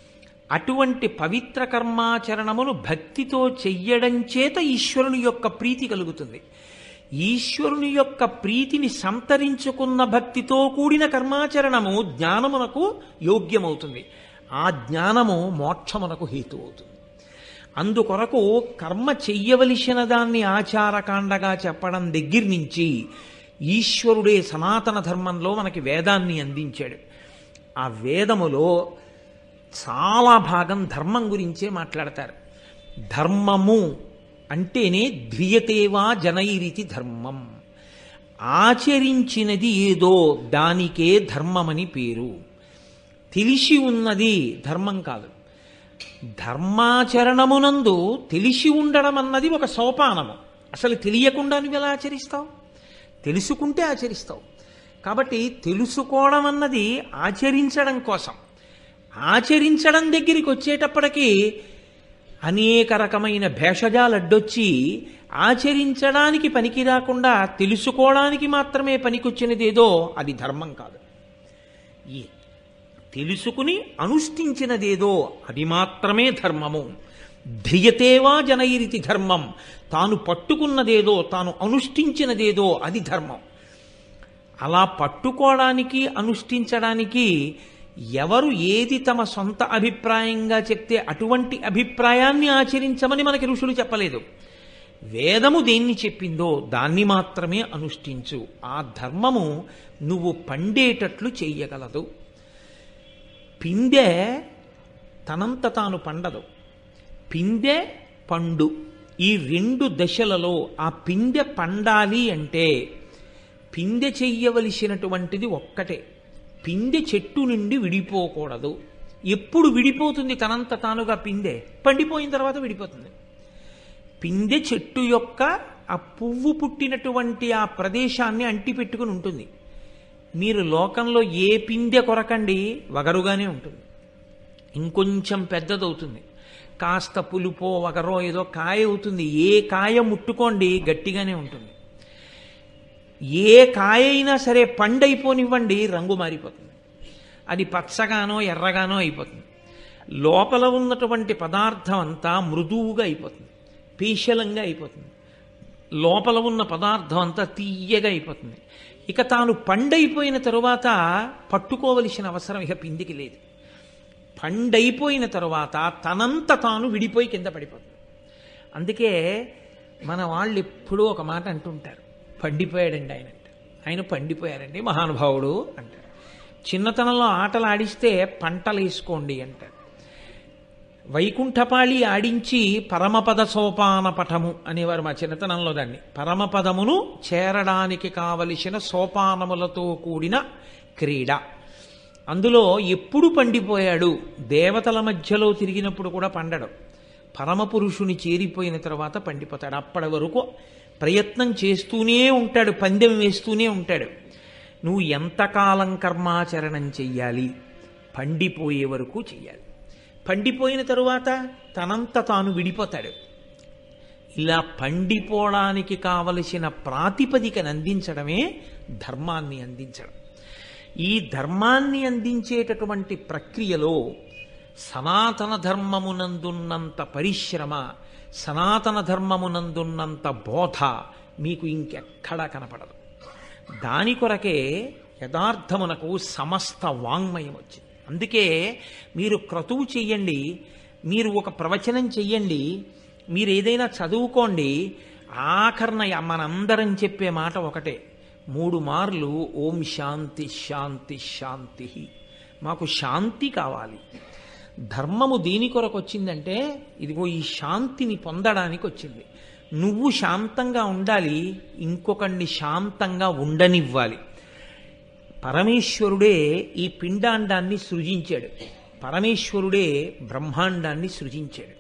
అటువంటి పవిత్ర కర్మాచరణమును భక్తితో చెయ్యడం చేత ఈశ్వరుని యొక్క ప్రీతి కలుగుతుంది ఈశ్వరుని యొక్క ప్రీతిని సంతరించుకున్న భక్తితో కూడిన కర్మాచరణము జ్ఞానమునకు యోగ్యమవుతుంది ఆ జ్ఞానము మోక్షమునకు హేతు అవుతుంది అందుకొరకు కర్మ చెయ్యవలసిన దాన్ని ఆచారకాండగా చెప్పడం దగ్గర నుంచి ఈశ్వరుడే సనాతన ధర్మంలో మనకి వేదాన్ని అందించాడు ఆ వేదములో చాలా భాగం ధర్మం గురించే మాట్లాడతారు ధర్మము అంటేనే ధ్రియతేవా జనైరితి ధర్మం ఆచరించినది ఏదో దానికే ధర్మమని పేరు తెలిసి ఉన్నది ధర్మం కాదు ధర్మాచరణమునందు తెలిసి ఉండడం అన్నది ఒక సోపానము అసలు తెలియకుండా నువ్వు ఎలా ఆచరిస్తావు తెలుసుకుంటే ఆచరిస్తావు కాబట్టి తెలుసుకోవడం అన్నది ఆచరించడం కోసం ఆచరించడం దగ్గరికి వచ్చేటప్పటికి అనేక రకమైన భేషజాలు అడ్డొచ్చి ఆచరించడానికి పనికి రాకుండా తెలుసుకోవడానికి మాత్రమే పనికొచ్చినదేదో అది ధర్మం కాదు ఈ తెలుసుకుని అనుష్ఠించినదేదో అది మాత్రమే ధర్మము ధ్రియతేవా జనైరితి ధర్మం తాను పట్టుకున్నదేదో తాను అనుష్ఠించినదేదో అది ధర్మం అలా పట్టుకోవడానికి అనుష్ఠించడానికి ఎవరు ఏది తమ సొంత అభిప్రాయంగా చెప్తే అటువంటి అభిప్రాయాన్ని ఆచరించమని మనకి ఋషులు చెప్పలేదు వేదము దేన్ని చెప్పిందో దాన్ని మాత్రమే అనుష్ఠించు ఆ ధర్మము నువ్వు పండేటట్లు చెయ్యగలదు పిందె తనంత తాను పండదు పిందె పండు ఈ రెండు దశలలో ఆ పిందె పండాలి అంటే పిందె చెయ్యవలసినటువంటిది ఒక్కటే పిందె చెట్టు నుండి విడిపోకూడదు ఎప్పుడు విడిపోతుంది తనంత తానుగా పిందె పండిపోయిన తర్వాత విడిపోతుంది పిందె చెట్టు యొక్క ఆ పువ్వు పుట్టినటువంటి ఆ ప్రదేశాన్ని అంటిపెట్టుకుని ఉంటుంది మీరు లోకంలో ఏ పిందె కొరకండి వగరుగానే ఉంటుంది ఇంకొంచెం పెద్దదవుతుంది కాస్త పులుపో వగరో ఏదో కాయ అవుతుంది ఏ కాయ ముట్టుకోండి గట్టిగానే ఉంటుంది ఏ కాయ అయినా సరే పండైపోనివ్వండి రంగు మారిపోతుంది అది పచ్చగానో ఎర్రగానో అయిపోతుంది లోపల ఉన్నటువంటి పదార్థం అంతా మృదువుగా అయిపోతుంది పీశలంగా అయిపోతుంది లోపల ఉన్న పదార్థం అంతా తీయగా అయిపోతుంది ఇక తాను పండైపోయిన తరువాత పట్టుకోవలసిన అవసరం ఇక పిందికి లేదు పండైపోయిన తరువాత తనంత తాను విడిపోయి కింద పడిపోతుంది అందుకే మన వాళ్ళు ఎప్పుడూ ఒక మాట అంటుంటారు పండిపోయాడండి ఆయన అంటే ఆయన పండిపోయారండి మహానుభావుడు అంటారు చిన్నతనంలో ఆటలు ఆడిస్తే పంటలు వేసుకోండి అంటారు వైకుంఠపాళి ఆడించి పరమపద సోపాన పటము అనేవారు మా చిన్నతనంలో దాన్ని పరమపదమును చేరడానికి కావలసిన సోపానములతో కూడిన క్రీడ అందులో ఎప్పుడు పండిపోయాడు దేవతల మధ్యలో తిరిగినప్పుడు కూడా పండడు పరమపురుషుని చేరిపోయిన తర్వాత పండిపోతాడు అప్పటి వరకు ప్రయత్నం చేస్తూనే ఉంటాడు పందెం వేస్తూనే ఉంటాడు నువ్వు ఎంతకాలం కర్మాచరణం చెయ్యాలి పండిపోయే వరకు చెయ్యాలి పండిపోయిన తరువాత తనంత తాను విడిపోతాడు ఇలా పండిపోవడానికి కావలసిన ప్రాతిపదికను అందించడమే ధర్మాన్ని అందించడం ఈ ధర్మాన్ని అందించేటటువంటి ప్రక్రియలో సనాతన ధర్మమునందున్నంత పరిశ్రమ సనాతన ధర్మమునందున్నంత బోధ మీకు ఇంకెక్కడా కనపడదు దాని కొరకే యథార్థమునకు సమస్త వాంగ్మయం వచ్చింది అందుకే మీరు క్రతువు చెయ్యండి మీరు ఒక ప్రవచనం చెయ్యండి మీరు ఏదైనా చదువుకోండి ఆఖరణ మనందరం చెప్పే మాట ఒకటే మూడు మార్లు ఓం శాంతి శాంతి శాంతి మాకు శాంతి కావాలి ధర్మము దేని కొరకు వచ్చిందంటే ఇదిగో ఈ శాంతిని పొందడానికి వచ్చింది నువ్వు శాంతంగా ఉండాలి ఇంకొకడిని శాంతంగా ఉండనివ్వాలి పరమేశ్వరుడే ఈ పిండాండాన్ని సృజించాడు పరమేశ్వరుడే బ్రహ్మాండాన్ని సృజించాడు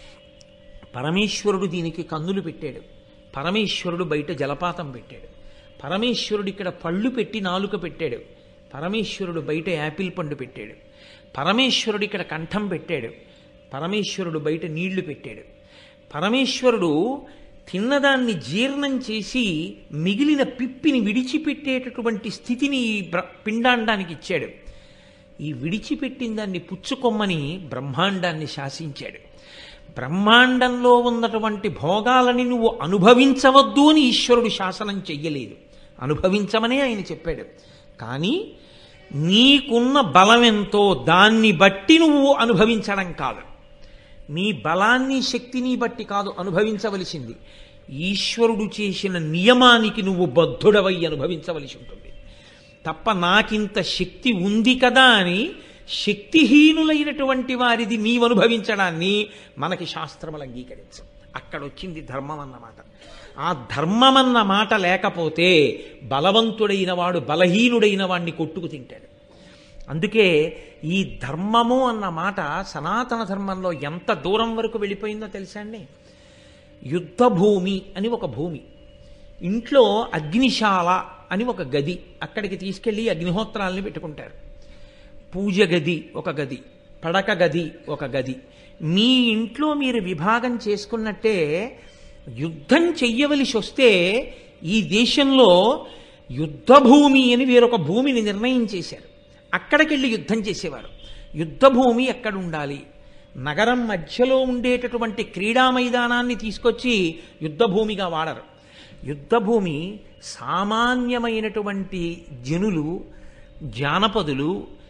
పరమేశ్వరుడు దీనికి కన్నులు పెట్టాడు పరమేశ్వరుడు బయట జలపాతం పెట్టాడు పరమేశ్వరుడు ఇక్కడ పళ్ళు పెట్టి నాలుక పెట్టాడు పరమేశ్వరుడు బయట యాపిల్ పండు పెట్టాడు పరమేశ్వరుడు ఇక్కడ కంఠం పెట్టాడు పరమేశ్వరుడు బయట నీళ్లు పెట్టాడు పరమేశ్వరుడు తిన్నదాన్ని జీర్ణం చేసి మిగిలిన పిప్పిని విడిచిపెట్టేటటువంటి స్థితిని ఈ బ్ర- పిండాండానికి ఇచ్చాడు ఈ విడిచిపెట్టిన దాన్ని పుచ్చుకొమ్మని బ్రహ్మాండాన్ని శాసించాడు బ్రహ్మాండంలో ఉన్నటువంటి భోగాలని నువ్వు అనుభవించవద్దు అని ఈశ్వరుడు శాసనం చెయ్యలేదు అనుభవించమనే ఆయన చెప్పాడు కానీ నీకున్న బలం ఎంతో దాన్ని బట్టి నువ్వు అనుభవించడం కాదు నీ బలాన్ని శక్తిని బట్టి కాదు అనుభవించవలసింది ఈశ్వరుడు చేసిన నియమానికి నువ్వు బద్ధుడవై అనుభవించవలసి ఉంటుంది తప్ప నాకింత శక్తి ఉంది కదా అని శక్తిహీనులైనటువంటి వారిది నీవు అనుభవించడాన్ని మనకి శాస్త్రములు అంగీకరించం అక్కడ వచ్చింది ధర్మం అన్నమాట ఆ ధర్మం అన్న మాట లేకపోతే బలవంతుడైన వాడు బలహీనుడైన వాడిని కొట్టుకు తింటాడు అందుకే ఈ ధర్మము అన్న మాట సనాతన ధర్మంలో ఎంత దూరం వరకు వెళ్ళిపోయిందో తెలుసా అండి యుద్ధ భూమి అని ఒక భూమి ఇంట్లో అగ్నిశాల అని ఒక గది అక్కడికి తీసుకెళ్ళి అగ్నిహోత్రాలని పెట్టుకుంటారు పూజ గది ఒక గది పడక గది ఒక గది మీ ఇంట్లో మీరు విభాగం చేసుకున్నట్టే యుద్ధం చెయ్యవలసి వస్తే ఈ దేశంలో యుద్ధ భూమి అని వేరొక భూమిని నిర్ణయం చేశారు అక్కడికి వెళ్ళి యుద్ధం చేసేవారు యుద్ధ భూమి ఎక్కడ ఉండాలి నగరం మధ్యలో ఉండేటటువంటి క్రీడా మైదానాన్ని తీసుకొచ్చి యుద్ధ భూమిగా వాడరు యుద్ధ భూమి సామాన్యమైనటువంటి జనులు జానపదులు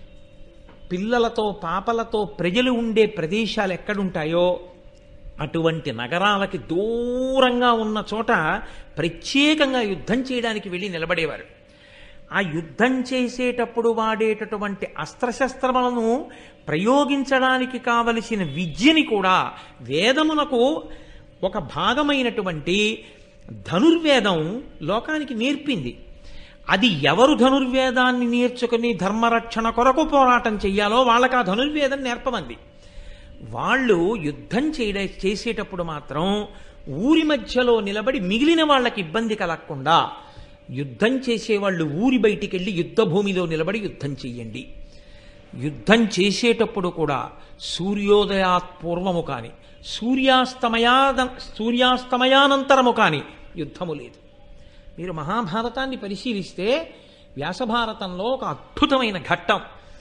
పిల్లలతో పాపలతో ప్రజలు ఉండే ప్రదేశాలు ఎక్కడుంటాయో అటువంటి నగరాలకి దూరంగా ఉన్న చోట ప్రత్యేకంగా యుద్ధం చేయడానికి వెళ్ళి నిలబడేవారు ఆ యుద్ధం చేసేటప్పుడు వాడేటటువంటి అస్త్రశస్త్రములను ప్రయోగించడానికి కావలసిన విద్యని కూడా వేదమునకు ఒక భాగమైనటువంటి ధనుర్వేదం లోకానికి నేర్పింది అది ఎవరు ధనుర్వేదాన్ని నేర్చుకుని ధర్మరక్షణ కొరకు పోరాటం చెయ్యాలో వాళ్ళకి ఆ ధనుర్వేదం నేర్పమంది వాళ్ళు యుద్ధం చేయడ చేసేటప్పుడు మాత్రం ఊరి మధ్యలో నిలబడి మిగిలిన వాళ్ళకి ఇబ్బంది కలగకుండా యుద్ధం చేసేవాళ్ళు ఊరి బయటికి వెళ్ళి యుద్ధ భూమిలో నిలబడి యుద్ధం చెయ్యండి యుద్ధం చేసేటప్పుడు కూడా సూర్యోదయాత్ పూర్వము కాని సూర్యాస్తమయాద సూర్యాస్తమయానంతరము కాని యుద్ధము లేదు మీరు మహాభారతాన్ని పరిశీలిస్తే వ్యాసభారతంలో ఒక అద్భుతమైన ఘట్టం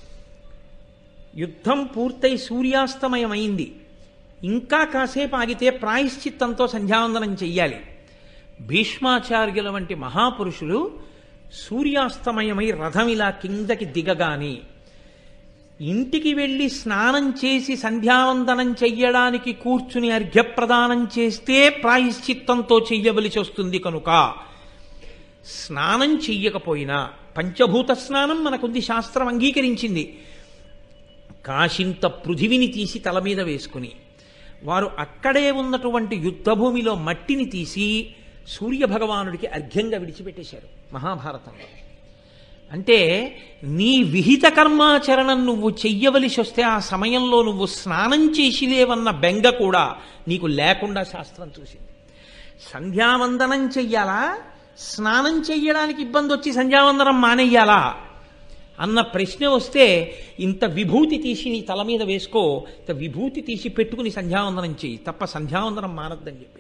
యుద్ధం పూర్తయి సూర్యాస్తమయమైంది ఇంకా కాసేపు ఆగితే ప్రాయశ్చిత్తంతో సంధ్యావందనం చెయ్యాలి భీష్మాచార్యుల వంటి మహాపురుషులు సూర్యాస్తమయమై రథం ఇలా కిందకి దిగగాని ఇంటికి వెళ్ళి స్నానం చేసి సంధ్యావందనం చెయ్యడానికి కూర్చుని అర్ఘ్యప్రదానం చేస్తే ప్రాయశ్చిత్తంతో చెయ్యవలసి వస్తుంది కనుక స్నానం చెయ్యకపోయినా పంచభూత స్నానం మనకుంది శాస్త్రం అంగీకరించింది కాశింత పృథివిని తీసి తల మీద వేసుకుని వారు అక్కడే ఉన్నటువంటి యుద్ధభూమిలో మట్టిని తీసి సూర్యభగవానుడికి అర్ఘ్యంగా విడిచిపెట్టేశారు మహాభారతంలో అంటే నీ విహిత కర్మాచరణం నువ్వు చెయ్యవలసి వస్తే ఆ సమయంలో నువ్వు స్నానం చేసిలేవన్న బెంగ కూడా నీకు లేకుండా శాస్త్రం చూసింది సంధ్యావందనం చెయ్యాలా స్నానం చెయ్యడానికి ఇబ్బంది వచ్చి సంధ్యావందనం మానేయాలా అన్న ప్రశ్న వస్తే ఇంత విభూతి తీసి నీ తల మీద వేసుకో ఇంత విభూతి తీసి పెట్టుకుని సంధ్యావందనం చెయ్యి తప్ప సంధ్యావందనం మానద్దని చెప్పింది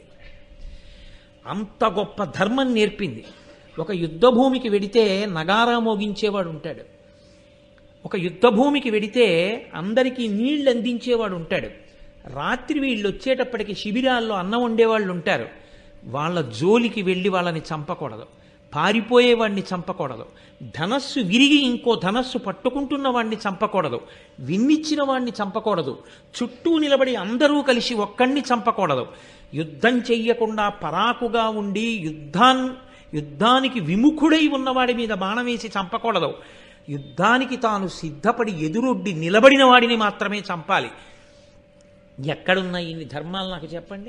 అంత గొప్ప ధర్మం నేర్పింది ఒక యుద్ధభూమికి వెడితే నగారా మోగించేవాడు ఉంటాడు ఒక యుద్ధభూమికి వెడితే అందరికీ నీళ్లు అందించేవాడు ఉంటాడు రాత్రి వీళ్ళు వచ్చేటప్పటికి శిబిరాల్లో అన్నం వండేవాళ్ళు ఉంటారు వాళ్ళ జోలికి వెళ్ళి వాళ్ళని చంపకూడదు పారిపోయేవాడిని చంపకూడదు ధనస్సు విరిగి ఇంకో ధనస్సు పట్టుకుంటున్న వాడిని చంపకూడదు విన్నిచ్చిన వాడిని చంపకూడదు చుట్టూ నిలబడి అందరూ కలిసి ఒక్కడిని చంపకూడదు యుద్ధం చెయ్యకుండా పరాకుగా ఉండి యుద్ధాన్ యుద్ధానికి విముఖుడై ఉన్నవాడి మీద బాణం వేసి చంపకూడదు యుద్ధానికి తాను సిద్ధపడి ఎదురొడ్డి నిలబడిన వాడిని మాత్రమే చంపాలి ఎక్కడున్నాయి ఇన్ని ధర్మాలు నాకు చెప్పండి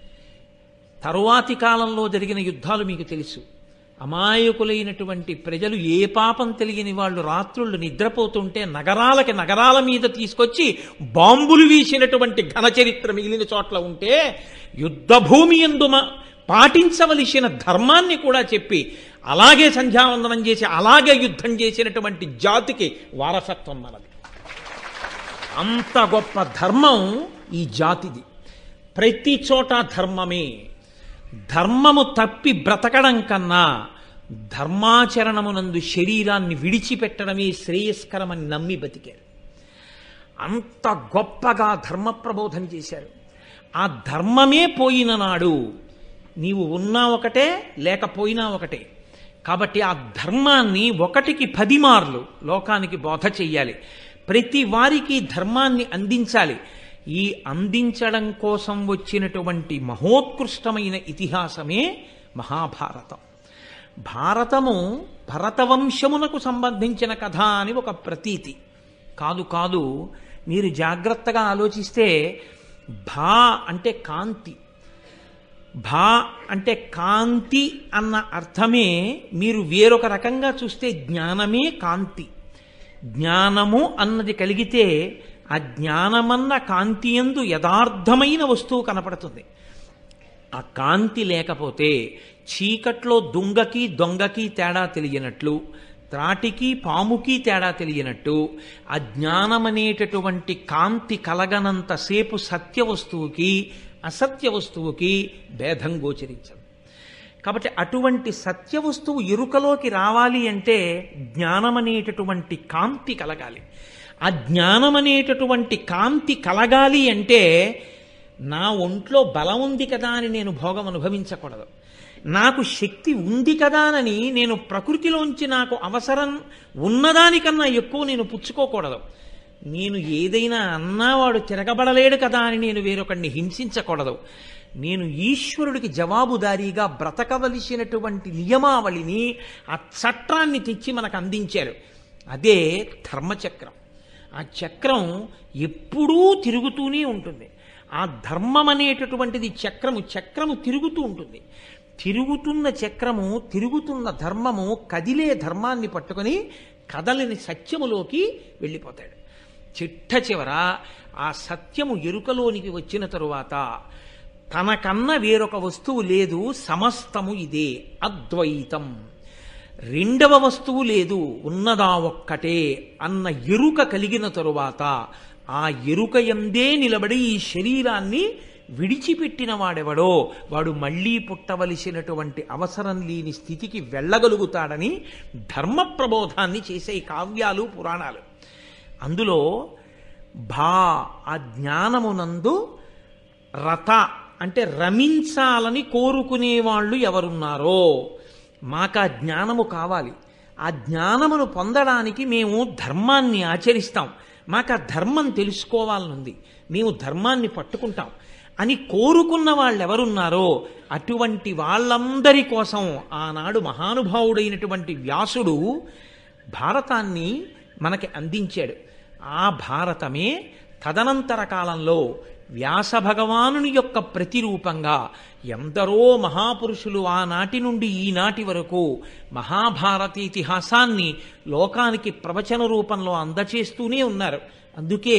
తరువాతి కాలంలో జరిగిన యుద్ధాలు మీకు తెలుసు అమాయకులైనటువంటి ప్రజలు ఏ పాపం తెలియని వాళ్ళు రాత్రుళ్ళు నిద్రపోతుంటే నగరాలకి నగరాల మీద తీసుకొచ్చి బాంబులు వీసినటువంటి ఘన చరిత్ర మిగిలిన చోట్ల ఉంటే యుద్ధభూమి ఎందు మ- పాటించవలసిన ధర్మాన్ని కూడా చెప్పి అలాగే సంధ్యావందనం చేసి అలాగే యుద్ధం చేసినటువంటి జాతికి వారసత్వం మనది అంత గొప్ప ధర్మం ఈ జాతిది ప్రతి చోట ధర్మమే ధర్మము తప్పి బ్రతకడం కన్నా ధర్మాచరణమునందు శరీరాన్ని విడిచిపెట్టడమే శ్రేయస్కరమని నమ్మి బతికారు అంత గొప్పగా ధర్మ ప్రబోధన చేశారు ఆ ధర్మమే పోయిన నాడు నీవు ఉన్నా ఒకటే లేకపోయినా ఒకటే కాబట్టి ఆ ధర్మాన్ని ఒకటికి పది మార్లు లోకానికి బోధ చెయ్యాలి ప్రతి వారికి ధర్మాన్ని అందించాలి ఈ అందించడం కోసం వచ్చినటువంటి మహోత్కృష్టమైన ఇతిహాసమే మహాభారతం భారతము భరతవంశమునకు సంబంధించిన కథ అని ఒక ప్రతీతి కాదు కాదు మీరు జాగ్రత్తగా ఆలోచిస్తే భా అంటే కాంతి భా అంటే కాంతి అన్న అర్థమే మీరు వేరొక రకంగా చూస్తే జ్ఞానమే కాంతి జ్ఞానము అన్నది కలిగితే ఆ జ్ఞానమన్న కాంతి ఎందు యథార్థమైన వస్తువు కనపడుతుంది ఆ కాంతి లేకపోతే చీకట్లో దుంగకి దొంగకి తేడా తెలియనట్లు త్రాటికి పాముకి తేడా తెలియనట్టు అజ్ఞానమనేటటువంటి కాంతి కలగనంతసేపు సత్య వస్తువుకి అసత్య వస్తువుకి భేదం గోచరించదు కాబట్టి అటువంటి సత్య వస్తువు ఎరుకలోకి రావాలి అంటే జ్ఞానమనేటటువంటి కాంతి కలగాలి ఆ జ్ఞానమనేటటువంటి కాంతి కలగాలి అంటే నా ఒంట్లో బలం ఉంది కదా అని నేను భోగం అనుభవించకూడదు నాకు శక్తి ఉంది కదానని నేను ప్రకృతిలోంచి నాకు అవసరం ఉన్నదానికన్నా ఎక్కువ నేను పుచ్చుకోకూడదు నేను ఏదైనా అన్నా వాడు తిరగబడలేడు కదా అని నేను వేరొకడిని హింసించకూడదు నేను ఈశ్వరుడికి జవాబుదారీగా బ్రతకవలసినటువంటి నియమావళిని ఆ చట్టాన్ని తెచ్చి మనకు అందించారు అదే ధర్మచక్రం ఆ చక్రం ఎప్పుడూ తిరుగుతూనే ఉంటుంది ఆ ధర్మం అనేటటువంటిది చక్రము చక్రము తిరుగుతూ ఉంటుంది తిరుగుతున్న చక్రము తిరుగుతున్న ధర్మము కదిలే ధర్మాన్ని పట్టుకొని కదలని సత్యములోకి వెళ్ళిపోతాడు చిట్ట చివర ఆ సత్యము ఎరుకలోనికి వచ్చిన తరువాత తనకన్న వేరొక వస్తువు లేదు సమస్తము ఇదే అద్వైతం రెండవ వస్తువు లేదు ఉన్నదా ఒక్కటే అన్న ఎరుక కలిగిన తరువాత ఆ ఎరుక ఎందే నిలబడి ఈ శరీరాన్ని విడిచిపెట్టిన వాడెవడో వాడు మళ్ళీ పుట్టవలసినటువంటి అవసరం లేని స్థితికి వెళ్ళగలుగుతాడని ధర్మ ప్రబోధాన్ని చేసే కావ్యాలు పురాణాలు అందులో భా ఆ జ్ఞానమునందు రత అంటే రమించాలని కోరుకునే వాళ్ళు ఎవరున్నారో మాకు ఆ జ్ఞానము కావాలి ఆ జ్ఞానమును పొందడానికి మేము ధర్మాన్ని ఆచరిస్తాం మాకు ఆ ధర్మం తెలుసుకోవాలనుంది మేము ధర్మాన్ని పట్టుకుంటాం అని కోరుకున్న వాళ్ళు ఎవరున్నారో అటువంటి వాళ్ళందరి కోసం ఆనాడు మహానుభావుడైనటువంటి వ్యాసుడు భారతాన్ని మనకి అందించాడు ఆ భారతమే తదనంతర కాలంలో వ్యాస భగవానుని యొక్క ప్రతిరూపంగా ఎందరో మహాపురుషులు ఆనాటి నుండి ఈనాటి వరకు మహాభారత ఇతిహాసాన్ని లోకానికి ప్రవచన రూపంలో అందచేస్తూనే ఉన్నారు అందుకే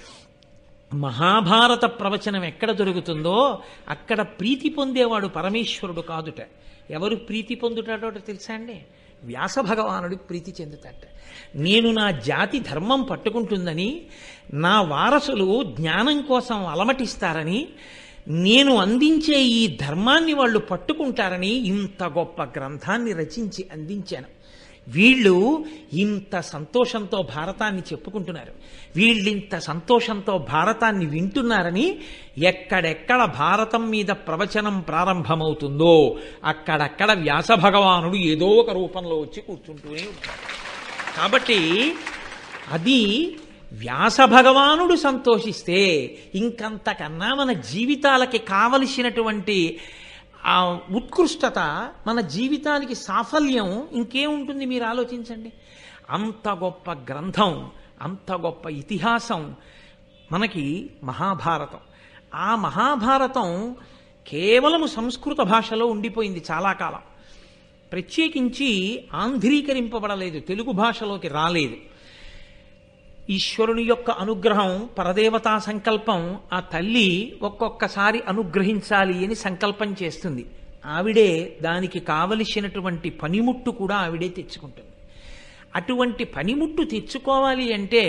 మహాభారత ప్రవచనం ఎక్కడ దొరుకుతుందో అక్కడ ప్రీతి పొందేవాడు పరమేశ్వరుడు కాదుట ఎవరు ప్రీతి పొందుతాడో తెలుసా అండి వ్యాస భగవానుడికి ప్రీతి చెందుతాట నేను నా జాతి ధర్మం పట్టుకుంటుందని నా వారసులు జ్ఞానం కోసం అలమటిస్తారని నేను అందించే ఈ ధర్మాన్ని వాళ్ళు పట్టుకుంటారని ఇంత గొప్ప గ్రంథాన్ని రచించి అందించాను వీళ్ళు ఇంత సంతోషంతో భారతాన్ని చెప్పుకుంటున్నారు వీళ్ళింత సంతోషంతో భారతాన్ని వింటున్నారని ఎక్కడెక్కడ భారతం మీద ప్రవచనం ప్రారంభమవుతుందో అక్కడక్కడ వ్యాస భగవానుడు ఏదో ఒక రూపంలో వచ్చి కూర్చుంటూనే ఉంటాడు కాబట్టి అది వ్యాస భగవానుడు సంతోషిస్తే ఇంకంతకన్నా మన జీవితాలకి కావలసినటువంటి ఆ ఉత్కృష్టత మన జీవితానికి సాఫల్యం ఇంకేముంటుంది మీరు ఆలోచించండి అంత గొప్ప గ్రంథం అంత గొప్ప ఇతిహాసం మనకి మహాభారతం ఆ మహాభారతం కేవలము సంస్కృత భాషలో ఉండిపోయింది చాలా కాలం ప్రత్యేకించి ఆంధ్రీకరింపబడలేదు తెలుగు భాషలోకి రాలేదు ఈశ్వరుని యొక్క అనుగ్రహం పరదేవతా సంకల్పం ఆ తల్లి ఒక్కొక్కసారి అనుగ్రహించాలి అని సంకల్పం చేస్తుంది ఆవిడే దానికి కావలసినటువంటి పనిముట్టు కూడా ఆవిడే తెచ్చుకుంటుంది అటువంటి పనిముట్టు తెచ్చుకోవాలి అంటే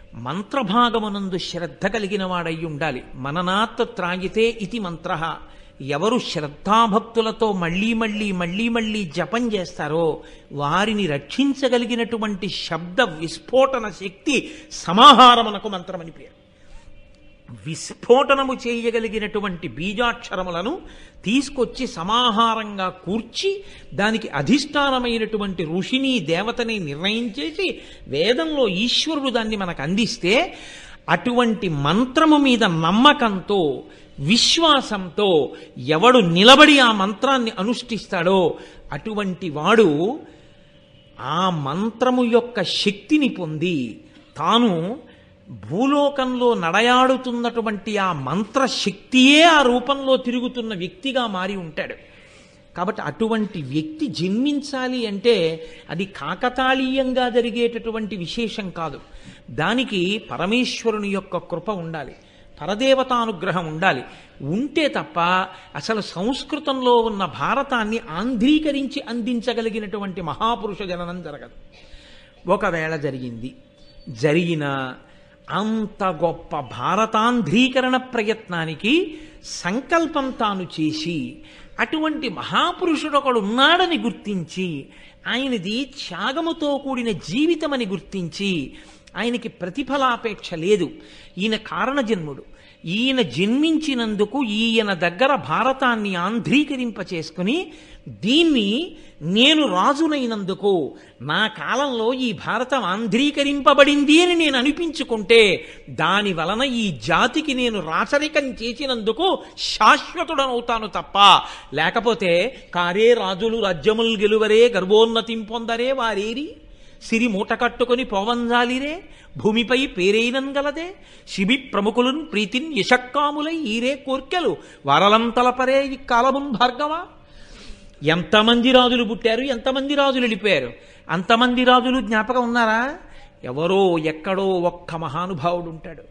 మంత్రభాగమునందు శ్రద్ధ కలిగిన వాడై ఉండాలి మననాత్ త్రాగితే ఇది మంత్ర ఎవరు శ్రద్ధాభక్తులతో మళ్ళీ మళ్ళీ మళ్ళీ మళ్ళీ జపం చేస్తారో వారిని రక్షించగలిగినటువంటి శబ్ద విస్ఫోటన శక్తి సమాహారమునకు మంత్రమని పేరు విస్ఫోటనము చేయగలిగినటువంటి బీజాక్షరములను తీసుకొచ్చి సమాహారంగా కూర్చి దానికి అధిష్టానమైనటువంటి ఋషిని దేవతని నిర్ణయం చేసి వేదంలో ఈశ్వరుడు దాన్ని మనకు అందిస్తే అటువంటి మంత్రము మీద నమ్మకంతో విశ్వాసంతో ఎవడు నిలబడి ఆ మంత్రాన్ని అనుష్ఠిస్తాడో అటువంటి వాడు ఆ మంత్రము యొక్క శక్తిని పొంది తాను భూలోకంలో నడయాడుతున్నటువంటి ఆ మంత్ర శక్తియే ఆ రూపంలో తిరుగుతున్న వ్యక్తిగా మారి ఉంటాడు కాబట్టి అటువంటి వ్యక్తి జన్మించాలి అంటే అది కాకతాళీయంగా జరిగేటటువంటి విశేషం కాదు దానికి పరమేశ్వరుని యొక్క కృప ఉండాలి పరదేవతానుగ్రహం ఉండాలి ఉంటే తప్ప అసలు సంస్కృతంలో ఉన్న భారతాన్ని ఆంధ్రీకరించి అందించగలిగినటువంటి మహాపురుష జననం జరగదు ఒకవేళ జరిగింది జరిగిన అంత గొప్ప భారతాంధ్రీకరణ ప్రయత్నానికి సంకల్పం తాను చేసి అటువంటి మహాపురుషుడు ఒకడు ఉన్నాడని గుర్తించి ఆయనది త్యాగముతో కూడిన జీవితమని గుర్తించి ఆయనకి ప్రతిఫలాపేక్ష లేదు ఈయన కారణజన్ముడు ఈయన జన్మించినందుకు ఈయన దగ్గర భారతాన్ని ఆంధ్రీకరింప చేసుకుని దీన్ని నేను రాజునైనందుకు నా కాలంలో ఈ భారతం ఆంధ్రీకరింపబడింది అని నేను అనిపించుకుంటే దాని వలన ఈ జాతికి నేను రాచరికం చేసినందుకు శాశ్వతుడనవుతాను తప్ప లేకపోతే కారే రాజులు రాజ్యములు గెలువరే గర్భోన్నతిం పొందరే వారేరి సిరి మూట కట్టుకొని పోవంజాలిరే భూమిపై పేరైనం గలదే శిబి ప్రముఖులున్ ప్రీతిన్ యశక్కాములై ఈరే కోర్కెలు వరలంతలపరే ఈ కాలమున్ భార్గవ ఎంతమంది రాజులు పుట్టారు ఎంతమంది రాజులు వెళ్ళిపోయారు అంతమంది రాజులు జ్ఞాపకం ఉన్నారా ఎవరో ఎక్కడో ఒక్క మహానుభావుడు ఉంటాడు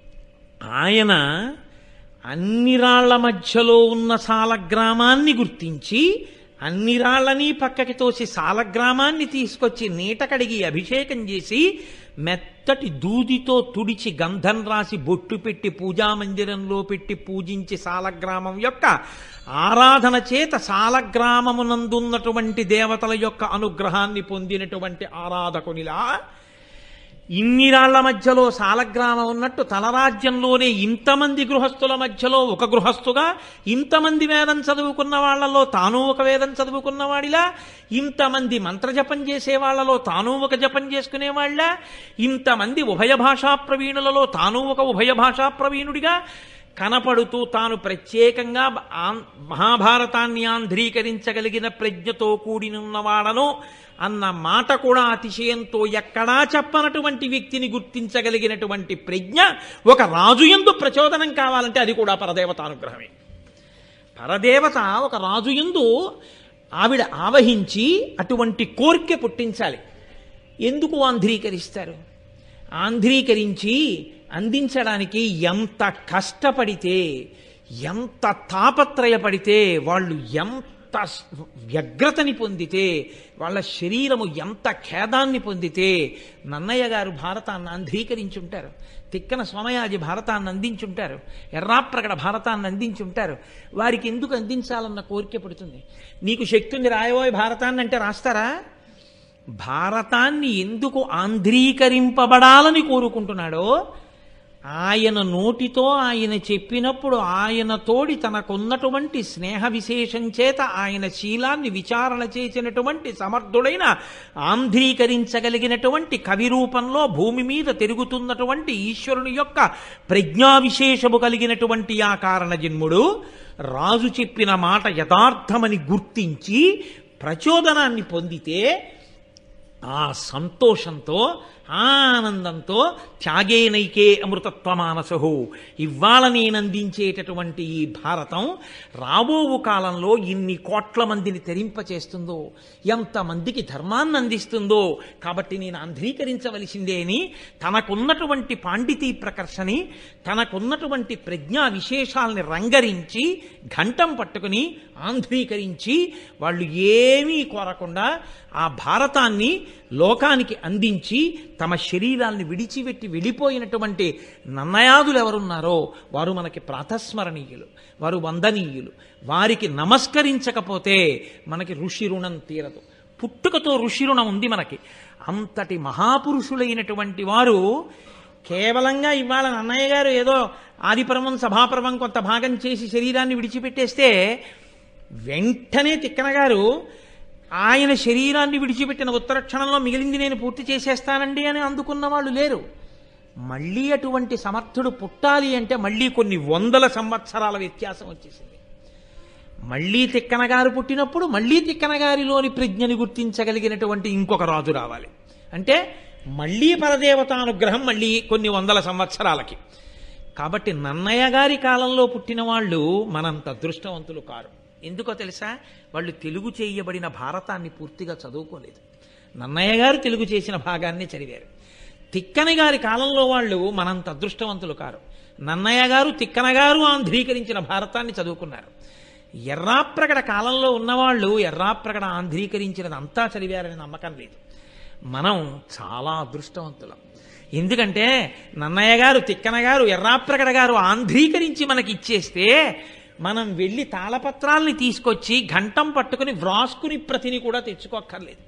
ఆయన అన్ని రాళ్ల మధ్యలో ఉన్న సాలగ్రామాన్ని గుర్తించి అన్ని రాళ్ళని పక్కకి తోసి సాలగ్రామాన్ని తీసుకొచ్చి నీట కడిగి అభిషేకం చేసి మెత్తటి దూదితో తుడిచి గంధం రాసి బొట్టు పెట్టి పూజా మందిరంలో పెట్టి పూజించి సాలగ్రామం యొక్క ఆరాధన చేత సాలగ్రామమునందున్నటువంటి దేవతల యొక్క అనుగ్రహాన్ని పొందినటువంటి ఆరాధకునిలా ఇన్ని రాళ్ల మధ్యలో సాలగ్రామం ఉన్నట్టు తలరాజ్యంలోనే ఇంతమంది గృహస్థుల మధ్యలో ఒక గృహస్థుగా ఇంతమంది వేదం చదువుకున్న వాళ్ళలో తాను ఒక వేదం చదువుకున్నవాడిలా ఇంతమంది మంత్రజపం చేసే వాళ్ళలో తాను ఒక జపం చేసుకునేవాళ్ళ ఇంతమంది ఉభయ భాషా ప్రవీణులలో తాను ఒక ఉభయ భాషా ప్రవీణుడిగా కనపడుతూ తాను ప్రత్యేకంగా ఆం- మహాభారతాన్ని ఆంధ్రీకరించగలిగిన ప్రజ్ఞతో కూడినున్నవాడను అన్న మాట కూడా అతిశయంతో ఎక్కడా చెప్పనటువంటి వ్యక్తిని గుర్తించగలిగినటువంటి ప్రజ్ఞ ఒక రాజు ఎందు ప్రచోదనం కావాలంటే అది కూడా పరదేవతానుగ్రహమే పరదేవత ఒక రాజు ఎందు ఆవిడ ఆవహించి అటువంటి కోరిక పుట్టించాలి ఎందుకు ఆంధ్రీకరిస్తారు ఆంధ్రీకరించి అందించడానికి ఎంత కష్టపడితే ఎంత తాపత్రయపడితే వాళ్ళు ఎంత వ్యగ్రతని పొందితే వాళ్ళ శరీరము ఎంత ఖేదాన్ని పొందితే నన్నయ్య గారు భారతాన్ని ఆంధ్రీకరించుంటారు తిక్కన సోమయాజి భారతాన్ని అందించుంటారు ఎర్రాప్రగడ భారతాన్ని అందించుంటారు వారికి ఎందుకు అందించాలన్న కోరిక పుడుతుంది నీకు శక్తి ఉంది రాయబోయే భారతాన్ని అంటే రాస్తారా భారతాన్ని ఎందుకు ఆంధ్రీకరింపబడాలని కోరుకుంటున్నాడో ఆయన నోటితో ఆయన చెప్పినప్పుడు ఆయన తోడి తనకున్నటువంటి స్నేహ విశేషం చేత ఆయన శీలాన్ని విచారణ చేసినటువంటి సమర్థుడైన ఆంధ్రీకరించగలిగినటువంటి కవి రూపంలో భూమి మీద తిరుగుతున్నటువంటి ఈశ్వరుని యొక్క ప్రజ్ఞా విశేషము కలిగినటువంటి ఆ కారణ జన్ముడు రాజు చెప్పిన మాట యథార్థమని గుర్తించి ప్రచోదనాన్ని పొందితే ఆ సంతోషంతో ఆనందంతో త్యాగేనైకే అమృతత్వమానసహు ఇవాళ నేను అందించేటటువంటి ఈ భారతం రాబోవు కాలంలో ఇన్ని కోట్ల మందిని తెరింపచేస్తుందో ఎంతమందికి ధర్మాన్ని అందిస్తుందో కాబట్టి నేను ఆంధ్రీకరించవలసిందే అని తనకున్నటువంటి పాండితీ ప్రకర్షని తనకున్నటువంటి ప్రజ్ఞా విశేషాలని రంగరించి ఘంటం పట్టుకుని ఆంధ్రీకరించి వాళ్ళు ఏమీ కోరకుండా ఆ భారతాన్ని లోకానికి అందించి తమ శరీరాల్ని విడిచిపెట్టి వెళ్ళిపోయినటువంటి నన్నయాదులు ఎవరున్నారో వారు మనకి ప్రాతస్మరణీయులు వారు వందనీయులు వారికి నమస్కరించకపోతే మనకి ఋషి రుణం తీరదు పుట్టుకతో ఋషి రుణం ఉంది మనకి అంతటి మహాపురుషులైనటువంటి వారు కేవలంగా ఇవాళ నన్నయ్య గారు ఏదో ఆదిపర్వం సభాపర్వం కొంత భాగం చేసి శరీరాన్ని విడిచిపెట్టేస్తే వెంటనే తిక్కన గారు ఆయన శరీరాన్ని విడిచిపెట్టిన ఉత్తర క్షణంలో మిగిలింది నేను పూర్తి చేసేస్తానండి అని అందుకున్న వాళ్ళు లేరు మళ్ళీ అటువంటి సమర్థుడు పుట్టాలి అంటే మళ్ళీ కొన్ని వందల సంవత్సరాల వ్యత్యాసం వచ్చేసింది మళ్ళీ తిక్కన గారు పుట్టినప్పుడు మళ్ళీ తిక్కన గారిలోని ప్రజ్ఞని గుర్తించగలిగినటువంటి ఇంకొక రాజు రావాలి అంటే మళ్ళీ పరదేవతానుగ్రహం మళ్ళీ కొన్ని వందల సంవత్సరాలకి కాబట్టి నన్నయ్య గారి కాలంలో పుట్టిన వాళ్ళు మనంత అదృష్టవంతులు కారు ఎందుకో తెలుసా వాళ్ళు తెలుగు చేయబడిన భారతాన్ని పూర్తిగా చదువుకోలేదు నన్నయ్య గారు తెలుగు చేసిన భాగాన్ని చదివారు తిక్కన గారి కాలంలో వాళ్ళు మనంత అదృష్టవంతులు కారు నన్నయ్య గారు తిక్కన గారు ఆంధ్రీకరించిన భారతాన్ని చదువుకున్నారు ఎర్రాప్రగడ కాలంలో ఉన్నవాళ్ళు ఎర్రాప్రగడ ఆంధ్రీకరించినది అంతా చదివారని నమ్మకం లేదు మనం చాలా అదృష్టవంతులం ఎందుకంటే నన్నయ్య గారు తిక్కన గారు ఎర్రాప్రగడ గారు ఆంధ్రీకరించి మనకి ఇచ్చేస్తే మనం వెళ్ళి తాళపత్రాల్ని తీసుకొచ్చి ఘంటం పట్టుకుని వ్రాసుకుని ప్రతిని కూడా తెచ్చుకోక్కర్లేదు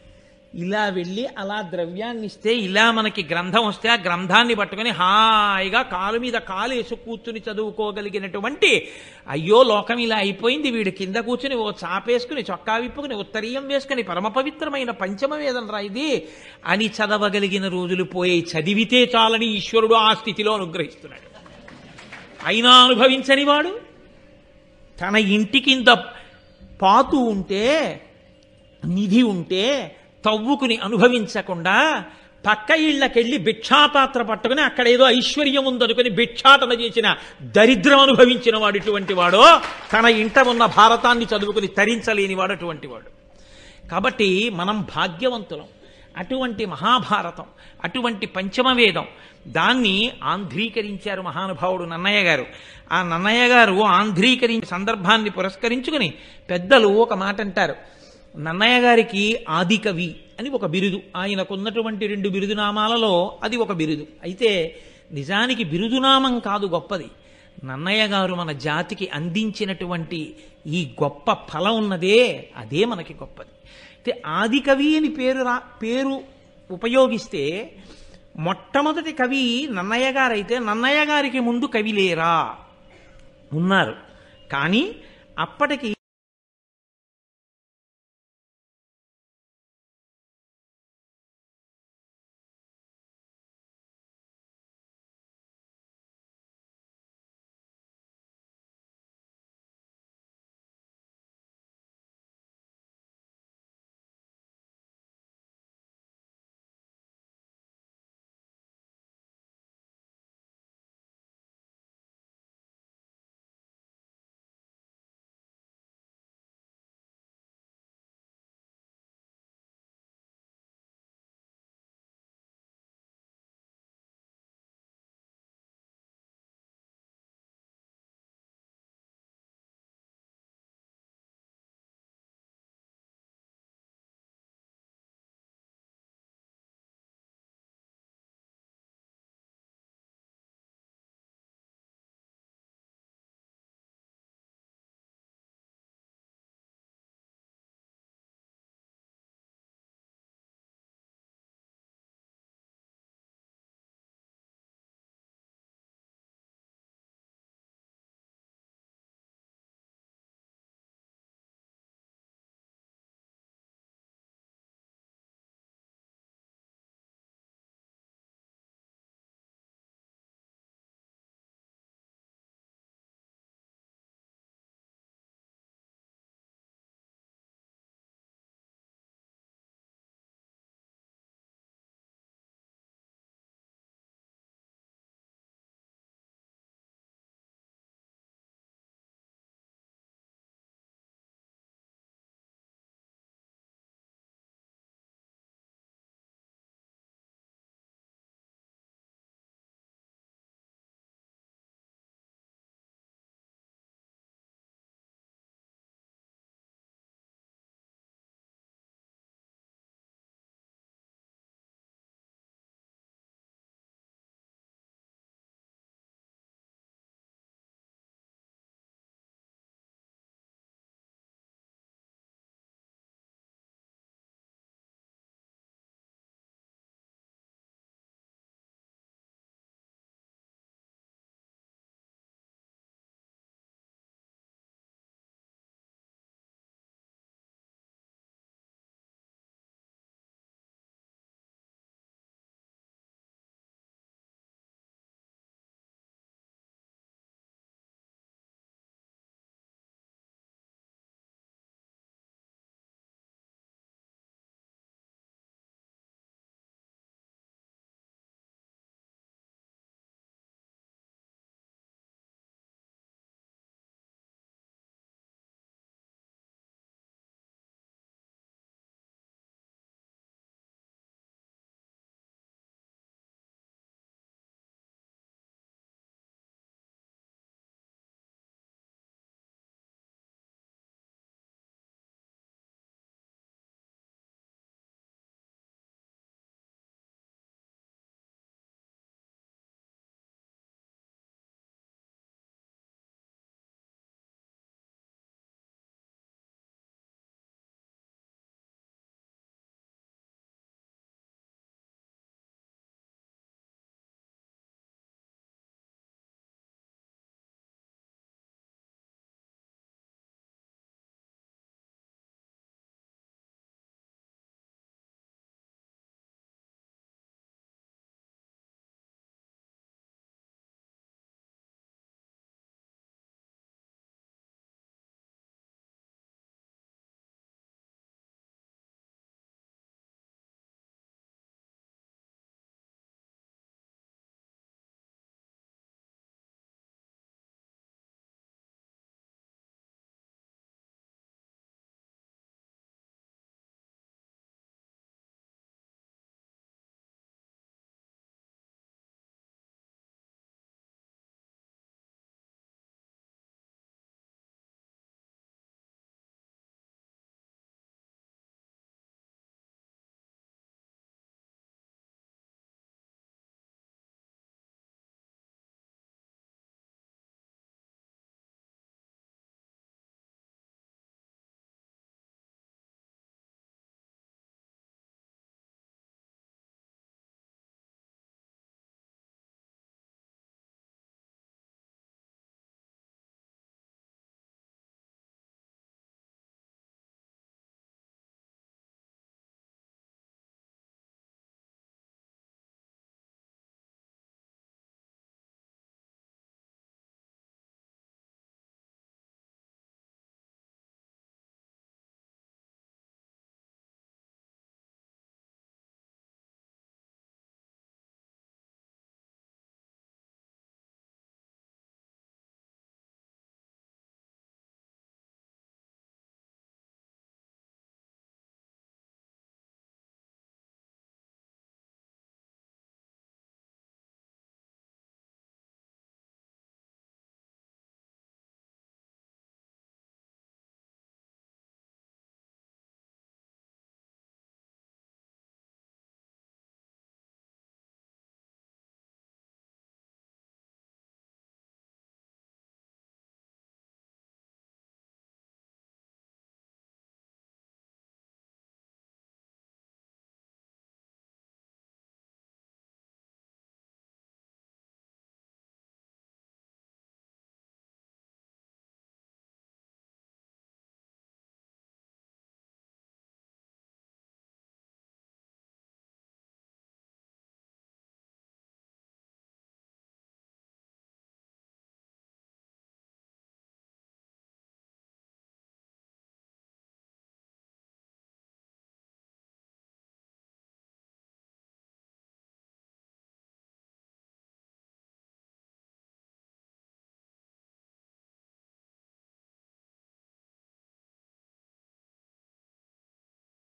ఇలా వెళ్ళి అలా ద్రవ్యాన్ని ఇస్తే ఇలా మనకి గ్రంథం వస్తే ఆ గ్రంథాన్ని పట్టుకొని హాయిగా కాలు మీద కాలు వేసి కూర్చుని చదువుకోగలిగినటువంటి అయ్యో లోకం ఇలా అయిపోయింది వీడు కింద కూర్చుని ఓ చాపేసుకుని చొక్కా విప్పుకుని ఉత్తరీయం వేసుకుని పరమ పవిత్రమైన పంచమ వేదం రా ఇది అని చదవగలిగిన రోజులు పోయి చదివితే చాలని ఈశ్వరుడు ఆ స్థితిలో అనుగ్రహిస్తున్నాడు అయినా అనుభవించని వాడు తన ఇంటి కింద పాతు ఉంటే నిధి ఉంటే తవ్వుకుని అనుభవించకుండా పక్క ఇళ్ళకెళ్ళి భిక్షాపాత్ర పట్టుకుని అక్కడ ఏదో ఐశ్వర్యం ఉందనుకుని భిక్షాటన చేసిన దరిద్రం అనుభవించిన వాడు ఇటువంటి వాడో తన ఇంట ఉన్న భారతాన్ని చదువుకుని తరించలేని వాడు అటువంటి వాడు కాబట్టి మనం భాగ్యవంతులం అటువంటి మహాభారతం అటువంటి పంచమవేదం దాన్ని ఆంధ్రీకరించారు మహానుభావుడు నన్నయ్య గారు ఆ నన్నయ్య గారు ఆంధ్రీకరించే సందర్భాన్ని పురస్కరించుకుని పెద్దలు ఒక మాట అంటారు నన్నయ్య గారికి ఆదికవి అని ఒక బిరుదు ఆయనకున్నటువంటి రెండు బిరుదునామాలలో అది ఒక బిరుదు అయితే నిజానికి బిరుదునామం కాదు గొప్పది నన్నయ్య గారు మన జాతికి అందించినటువంటి ఈ గొప్ప ఫలం ఉన్నదే అదే మనకి గొప్పది అయితే ఆదికవి అని పేరు రా పేరు ఉపయోగిస్తే మొట్టమొదటి కవి నన్నయ్య గారైతే నన్నయ్య గారికి ముందు కవి లేరా ఉన్నారు కానీ అప్పటికి